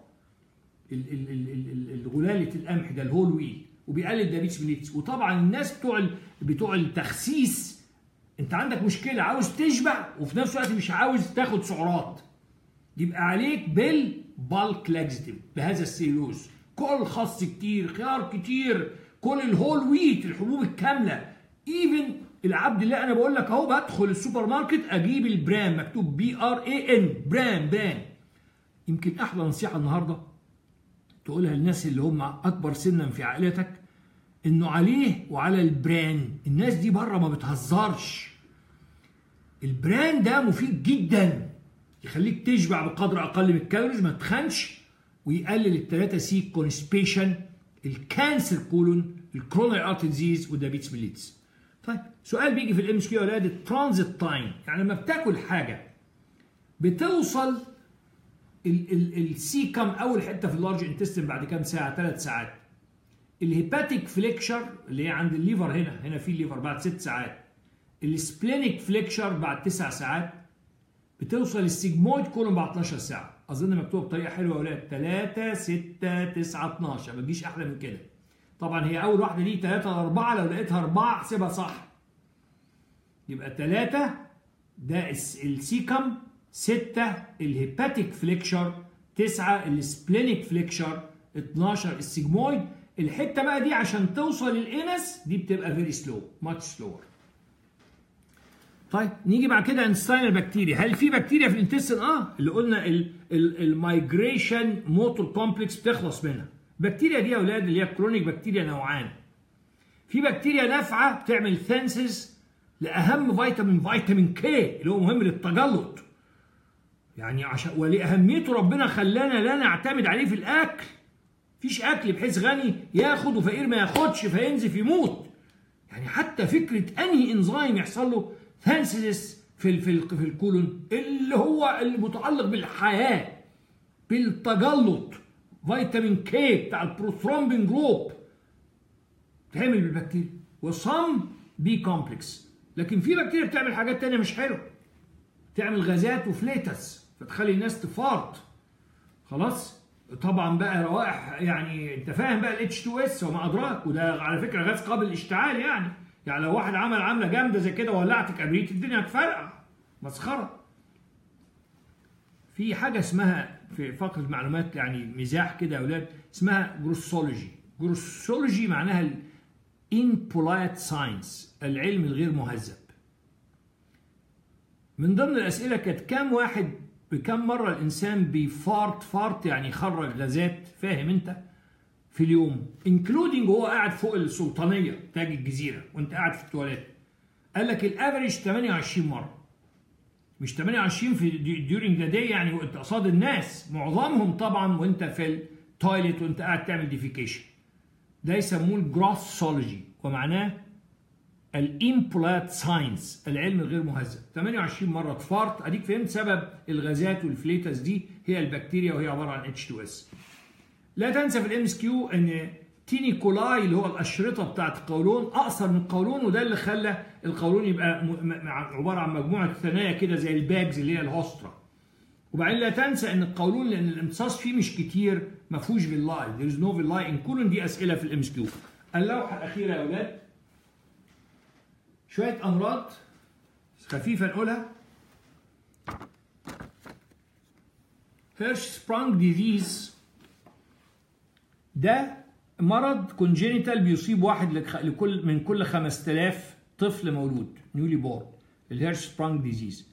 الغلاله القمح ده الهول ويل وبيقلل الدايابيتس ميليتس وطبعا الناس بتوع بتوع التخسيس انت عندك مشكله عاوز تشبع وفي نفس الوقت مش عاوز تاخد سعرات يبقى عليك بالبالك لاكزيتيف بهذا السيلوز كل خس كتير خيار كتير كل الهول ويت الحبوب الكامله ايفن العبد اللي انا بقول لك اهو بدخل السوبر ماركت اجيب البرام مكتوب بي ار اي ان برام برام يمكن احلى نصيحه النهارده تقولها للناس اللي هم اكبر سنا في عائلتك انه عليه وعلى البران الناس دي بره ما بتهزرش البران ده مفيد جدا يخليك تشبع بقدر اقل من الكالوريز ما تخنش ويقلل الثلاثه سي كونسبيشن الكانسر كولون الكرونري ارت ديزيز والدايابيتس ميليتس طيب سؤال بيجي في الام اس كيو يا اولاد الترانزيت تايم يعني لما بتاكل حاجه بتوصل السيكم اول حته في اللارج انتستين بعد كام ساعه ثلاث ساعات الهيباتيك فليكشر اللي هي عند الليفر هنا هنا في الليفر بعد ست ساعات السبلينيك فليكشر بعد تسع ساعات بتوصل السيجمويد كولون بعد 12 ساعه اظن مكتوب بطريقه حلوه يا اولاد 3 6 9 12 ما تجيش احلى من كده طبعا هي اول واحده دي 3 4 لو لقيتها 4 احسبها صح يبقى 3 ده السيكم 6 الهيباتيك فليكشر 9 السبلينيك فليكشر 12 السيجمويد الحته بقى دي عشان توصل للانس دي بتبقى فيري سلو ماتش سلور طيب نيجي بعد كده انستاين البكتيريا هل في بكتيريا في الانتستين اه اللي قلنا المايجريشن موتور كومبلكس بتخلص منها البكتيريا دي يا اولاد اللي هي كرونيك بكتيريا نوعان في بكتيريا نافعه بتعمل ثانسز لاهم فيتامين فيتامين كي اللي هو مهم للتجلط يعني عشان ولاهميته ربنا خلانا لا نعتمد عليه في الاكل مفيش اكل بحيث غني ياخد وفقير ما ياخدش فينزف يموت يعني حتى فكره انهي انزيم يحصل له ثانسيس في في في الكولون اللي هو المتعلق بالحياه بالتجلط فيتامين كي بتاع البروثرومبين جروب تعمل بالبكتيريا وصم بي كومبلكس لكن في بكتيريا بتعمل حاجات تانية مش حلوه تعمل غازات وفليتس فتخلي الناس تفارط خلاص طبعا بقى روائح يعني انت فاهم بقى الاتش 2 اس وما ادراك وده على فكره غاز قابل للاشتعال يعني يعني لو واحد عمل عمله جامده زي كده ولعت كبريت الدنيا هتفرقع مسخره في حاجه اسمها في فقره معلومات يعني مزاح كده يا اولاد اسمها جروسولوجي جروسولوجي معناها الانبولايت ساينس العلم الغير مهذب من ضمن الاسئله كانت كام واحد بكم مره الانسان بيفارت فارت يعني يخرج غازات فاهم انت في اليوم انكلودنج وهو قاعد فوق السلطانيه تاج الجزيره وانت قاعد في التواليت قال لك الافريج 28 مره مش 28 في ديورنج ذا داي يعني وانت قصاد الناس معظمهم طبعا وانت في التويليت وانت قاعد تعمل ديفيكيشن ده يسموه الجروسولوجي ومعناه الامبلات ساينس العلم الغير مهذب 28 مره اتفارت اديك فهمت سبب الغازات والفليتس دي هي البكتيريا وهي عباره عن H2S لا تنسى في الام اس كيو ان تيني كولاي اللي هو الاشرطه بتاعت القولون اقصر من القولون وده اللي خلى القولون يبقى عباره عن مجموعه ثنايا كده زي الباجز اللي هي الهوسترا وبعدين لا تنسى ان القولون لان الامتصاص فيه مش كتير ما فيهوش فيلاي there is no villi in colon دي اسئله في الام اس كيو اللوحه الاخيره يا اولاد شويه امراض خفيفه نقولها هيرش سبرانج ديزيز ده مرض كونجينيتال بيصيب واحد لكل من كل 5000 طفل مولود نيولي بورن الهيرش سبرانج ديزيز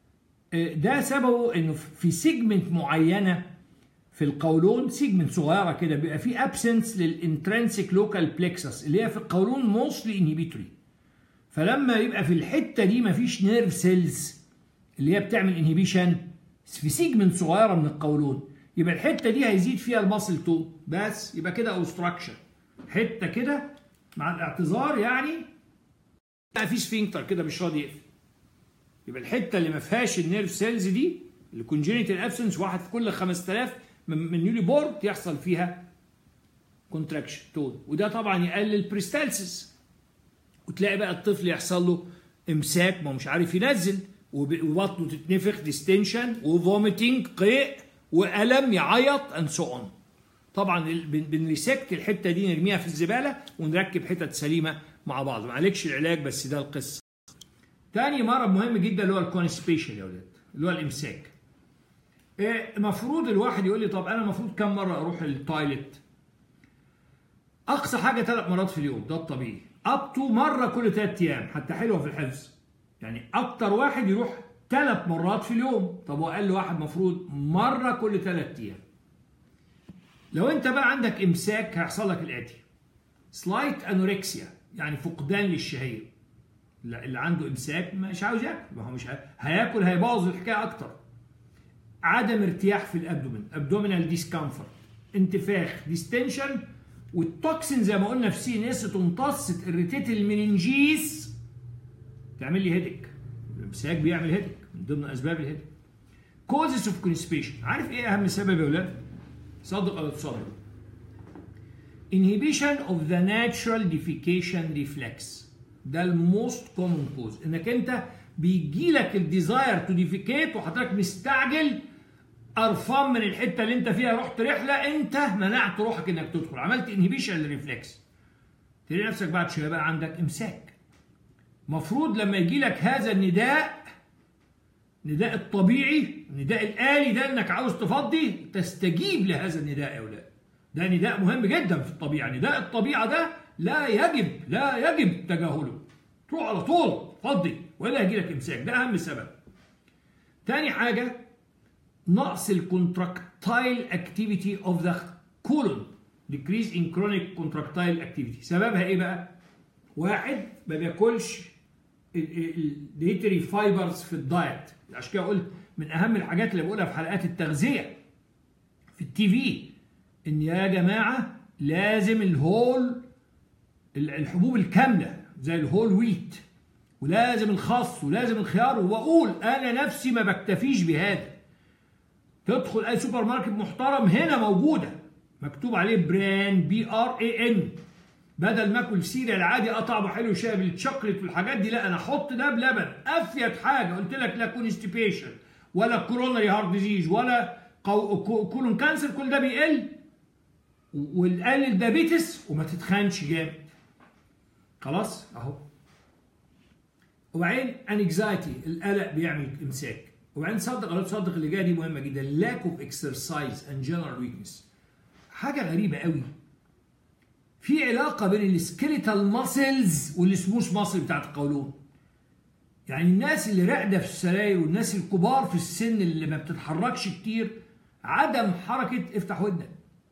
ده سببه انه في سيجمنت معينه في القولون سيجمنت صغيره كده بيبقى في ابسنس للانترنسيك لوكال بلكسس اللي هي في القولون موستلي انهبيتوري فلما يبقى في الحته دي مفيش نيرف سيلز اللي هي بتعمل انهبيشن في سيجمنت صغيره من القولون يبقى الحته دي هيزيد فيها الماسل تو بس يبقى كده اوستراكشن حته كده مع الاعتذار يعني في سفنكتر كده مش راضي يقفل يبقى الحته اللي ما فيهاش النيرف سيلز دي الكونجينيتال ابسنس واحد في كل 5000 من, من نيولي بورد يحصل فيها كونتراكشن تون وده طبعا يقلل بريستالسيس وتلاقي بقى الطفل يحصل له امساك ما مش عارف ينزل وبطنه تتنفخ ديستنشن وفوميتنج قيء والم يعيط اند سو اون طبعا بنريسكت الحته دي نرميها في الزباله ونركب حتت سليمه مع بعض معلكش العلاج بس ده القصه تاني مرض مهم جدا اللي هو الكونسبيشن يا ولاد اللي هو الامساك المفروض الواحد يقول لي طب انا المفروض كم مره اروح التايلت اقصى حاجه ثلاث مرات في اليوم ده الطبيعي اب تو مره كل ثلاث ايام حتى حلوه في الحفظ يعني اكتر واحد يروح ثلاث مرات في اليوم طب واقل واحد المفروض مره كل ثلاث ايام لو انت بقى عندك امساك هيحصل لك الاتي سلايت انوركسيا يعني فقدان للشهيه اللي عنده امساك مش عاوز ياكل ما هو مش هياكل هيبوظ الحكايه اكتر عدم ارتياح في الابدومين ابدومينال ديسكمفورت انتفاخ ديستنشن والتوكسين زي ما قلنا في سي ان اس تمتص تريتيت المننجيس تعمل لي هيدك الامساك بيعمل هيدك من ضمن اسباب الهيدك كوزز اوف كونسبيشن عارف ايه اهم سبب يا ولاد صدق او تصدق inhibition of the natural defecation reflex ده الموست كومن كوز انك انت بيجي لك الديزاير تو ديفيكيت وحضرتك مستعجل قرفان من الحته اللي انت فيها رحت رحله انت منعت روحك انك تدخل عملت انهبيشن للريفلكس تلاقي نفسك بعد شويه بقى عندك امساك مفروض لما يجي لك هذا النداء نداء الطبيعي النداء الآلي ده انك عاوز تفضي تستجيب لهذا النداء يا اولاد ده نداء مهم جدا في الطبيعه نداء الطبيعه ده لا يجب لا يجب تجاهله تروح على طول فضي ولا يجي لك امساك ده اهم سبب تاني حاجه نقص الكونتراكتايل اكتيفيتي اوف ذا كولون decrease in chronic contractile activity سببها ايه بقى واحد ما بياكلش الديتري فايبرز في الدايت عشان كده قلت من اهم الحاجات اللي بقولها في حلقات التغذيه في التي في ان يا جماعه لازم الهول الحبوب الكامله زي الهول ويت ولازم الخس ولازم الخيار وبقول انا نفسي ما بكتفيش بهذا تدخل اي سوبر ماركت محترم هنا موجوده مكتوب عليه بران بي ار اي ان بدل ما اكل سيريال عادي اه طعمه حلو شاي بالشوكليت والحاجات دي لا انا احط ده بلبن افيد حاجه قلت لك لا كونستيبيشن ولا كوروناري هارت ديزيز ولا كولون كانسر كل ده بيقل ويقلل دايابيتس وما تتخنش جامد خلاص اهو وبعدين انكزايتي القلق بيعمل امساك وبعدين صدق ولا تصدق اللي جايه دي مهمه جدا lack of exercise and general weakness حاجه غريبه قوي في علاقه بين السكيليتال ماسلز والسموث ماسل بتاعت القولون يعني الناس اللي راقده في السراير والناس الكبار في السن اللي ما بتتحركش كتير عدم حركه افتح ودنك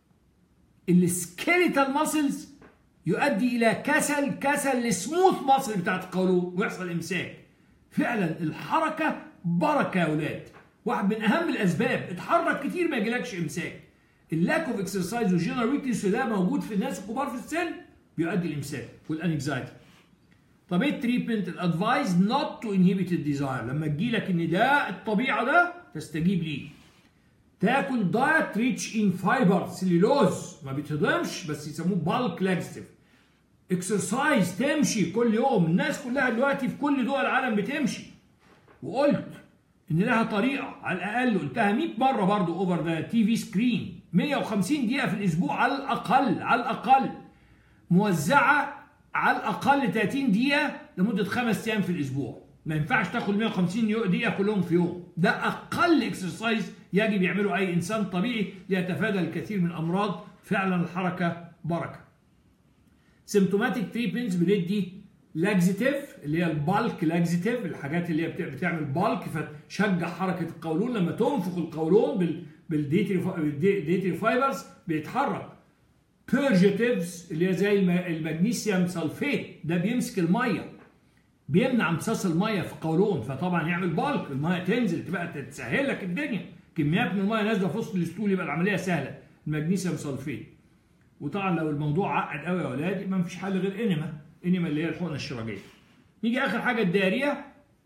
السكيليتال ماسلز يؤدي الى كسل كسل السموث ماسل بتاعت القولون ويحصل امساك فعلا الحركه بركه يا اولاد واحد من اهم الاسباب اتحرك كتير ما يجيلكش امساك اللاك اوف اكسرسايز والجنرال ويكنس ده موجود في الناس الكبار في السن بيؤدي الامساك والانكزايتي طب ايه التريتمنت الادفايز نوت تو انهبيت الديزاير لما تجي لك ان ده الطبيعه ده تستجيب ليه تاكل دايت ريتش ان فايبر سيلولوز ما بيتهضمش بس يسموه بالك لاكستيف اكسرسايز تمشي كل يوم الناس كلها دلوقتي في كل دول العالم بتمشي وقلت ان لها طريقه على الاقل قلتها 100 مره برضو اوفر ذا تي في سكرين 150 دقيقه في الاسبوع على الاقل على الاقل موزعه على الاقل 30 دقيقه لمده خمس ايام في الاسبوع ما ينفعش تاخد 150 دقيقه كلهم في يوم ده اقل اكسرسايز يجب يعمله اي انسان طبيعي ليتفادى الكثير من الامراض فعلا الحركه بركه سيمتوماتيك تريتمنتس بندي لاكزيتيف اللي هي البالك لاكزيتيف الحاجات اللي هي بتعمل بالك فتشجع حركه القولون لما تنفخ القولون بال بالديتري فايبرز بيتحرك بيرجيتيفز اللي هي زي المغنيسيوم سلفيت ده بيمسك الميه بيمنع امتصاص الميه في القولون فطبعا يعمل بالك الميه تنزل تبقى تسهل لك الدنيا كميات من الميه نازله في وسط الاسطول يبقى العمليه سهله المغنيسيوم سلفيت وطبعا لو الموضوع عقد قوي يا اولاد ما فيش حل غير انما انما اللي هي الحقنه الشرجيه نيجي اخر حاجه الداريه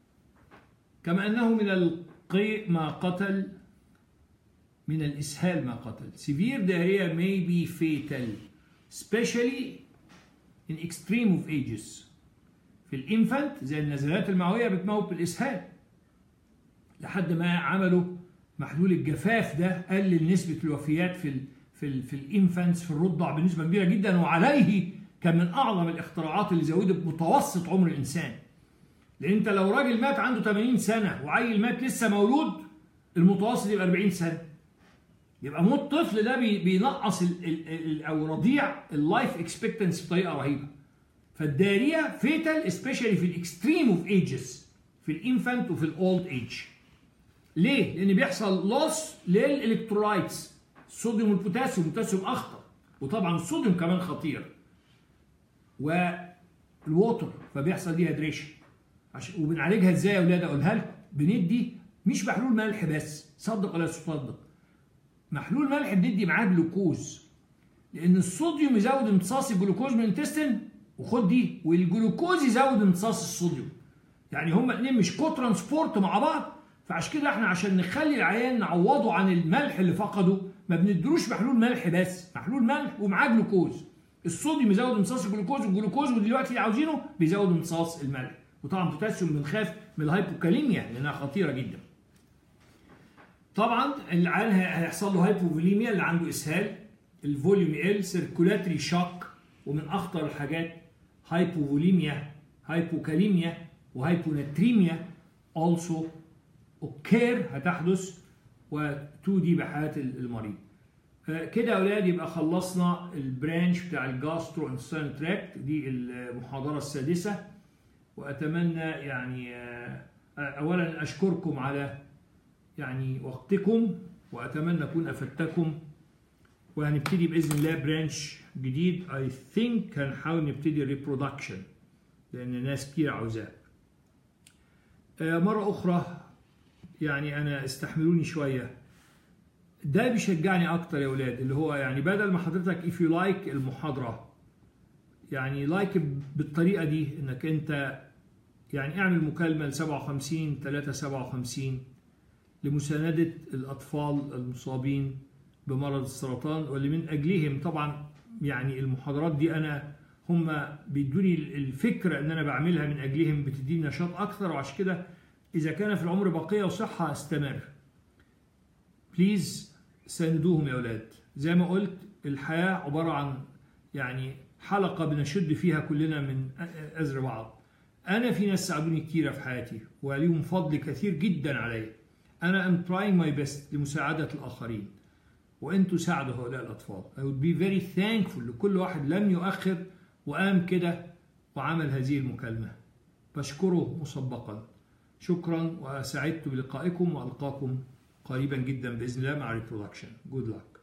كما انه من القيء ما قتل من الاسهال ما قتل severe diarrhea may be fatal especially in extreme of ages في الانفانت زي النزلات المعويه بتموت بالاسهال لحد ما عملوا محلول الجفاف ده قلل نسبه الوفيات في ال في ال في الانفانتس في الرضع بنسبه كبيره جدا وعليه كان من اعظم الاختراعات اللي زودت متوسط عمر الانسان لان انت لو راجل مات عنده 80 سنه وعيل مات لسه مولود المتوسط يبقى 40 سنه يبقى موت طفل ده بينقص ال ال او رضيع اللايف اكسبكتنسي بطريقه رهيبه فالداريه فيتال سبيشالي في الاكستريم اوف ايجز في الانفانت وفي الاولد ايج ليه؟ لان بيحصل لوس للالكترولايتس الصوديوم والبوتاسيوم البوتاسيوم اخطر وطبعا الصوديوم كمان خطير والووتر فبيحصل دي هيدريشن عشان وبنعالجها ازاي يا اولاد اقولها لكم بندي مش محلول ملح بس صدق ولا تصدق محلول ملح بندي معاه جلوكوز لان الصوديوم يزود امتصاص الجلوكوز من الانتستين وخد دي والجلوكوز يزود امتصاص الصوديوم يعني هما الاثنين مش كو ترانسبورت مع بعض فعشان كده احنا عشان نخلي العيان نعوضه عن الملح اللي فقده ما بندروش محلول ملح بس محلول ملح ومعاه جلوكوز الصوديوم يزود امتصاص الجلوكوز والجلوكوز ودلوقتي اللي عاوزينه بيزود امتصاص الملح وطبعا البوتاسيوم بنخاف من الهايبوكاليميا لانها خطيره جدا طبعا العيان هيحصل له هايبوفوليميا اللي عنده اسهال الفوليوم يقل سيركولاتري شوك ومن اخطر الحاجات هايبوفوليميا هايبوكاليميا وهايبوناتريميا also occur هتحدث وتودي بحياه المريض آه، كده يا اولاد يبقى خلصنا البرانش بتاع الجاسترو انتستينال تراكت دي المحاضره السادسه واتمنى يعني آه، اولا اشكركم على يعني وقتكم واتمنى اكون افدتكم وهنبتدي باذن الله برانش جديد اي ثينك هنحاول نبتدي ريبرودكشن لان ناس كتير عاوزاه آه، مره اخرى يعني انا استحملوني شويه ده بيشجعني اكتر يا اولاد اللي هو يعني بدل ما حضرتك if you like المحاضره يعني لايك بالطريقه دي انك انت يعني اعمل مكالمه ل 57 3 57 لمسانده الاطفال المصابين بمرض السرطان واللي من اجلهم طبعا يعني المحاضرات دي انا هم بيدوني الفكره ان انا بعملها من اجلهم بتديني نشاط اكثر وعشان كده اذا كان في العمر بقيه وصحه استمر بليز ساندوهم يا اولاد زي ما قلت الحياه عباره عن يعني حلقه بنشد فيها كلنا من ازر بعض انا في ناس ساعدوني كتير في حياتي وليهم فضل كثير جدا عليا انا ام تراينج ماي بيست لمساعده الاخرين وانتوا ساعدوا هؤلاء الاطفال I would be very thankful لكل واحد لم يؤخر وقام كده وعمل هذه المكالمه بشكره مسبقا شكرا وسعدت بلقائكم والقاكم قريبا جدا باذن الله مع ريبرودكشن جود luck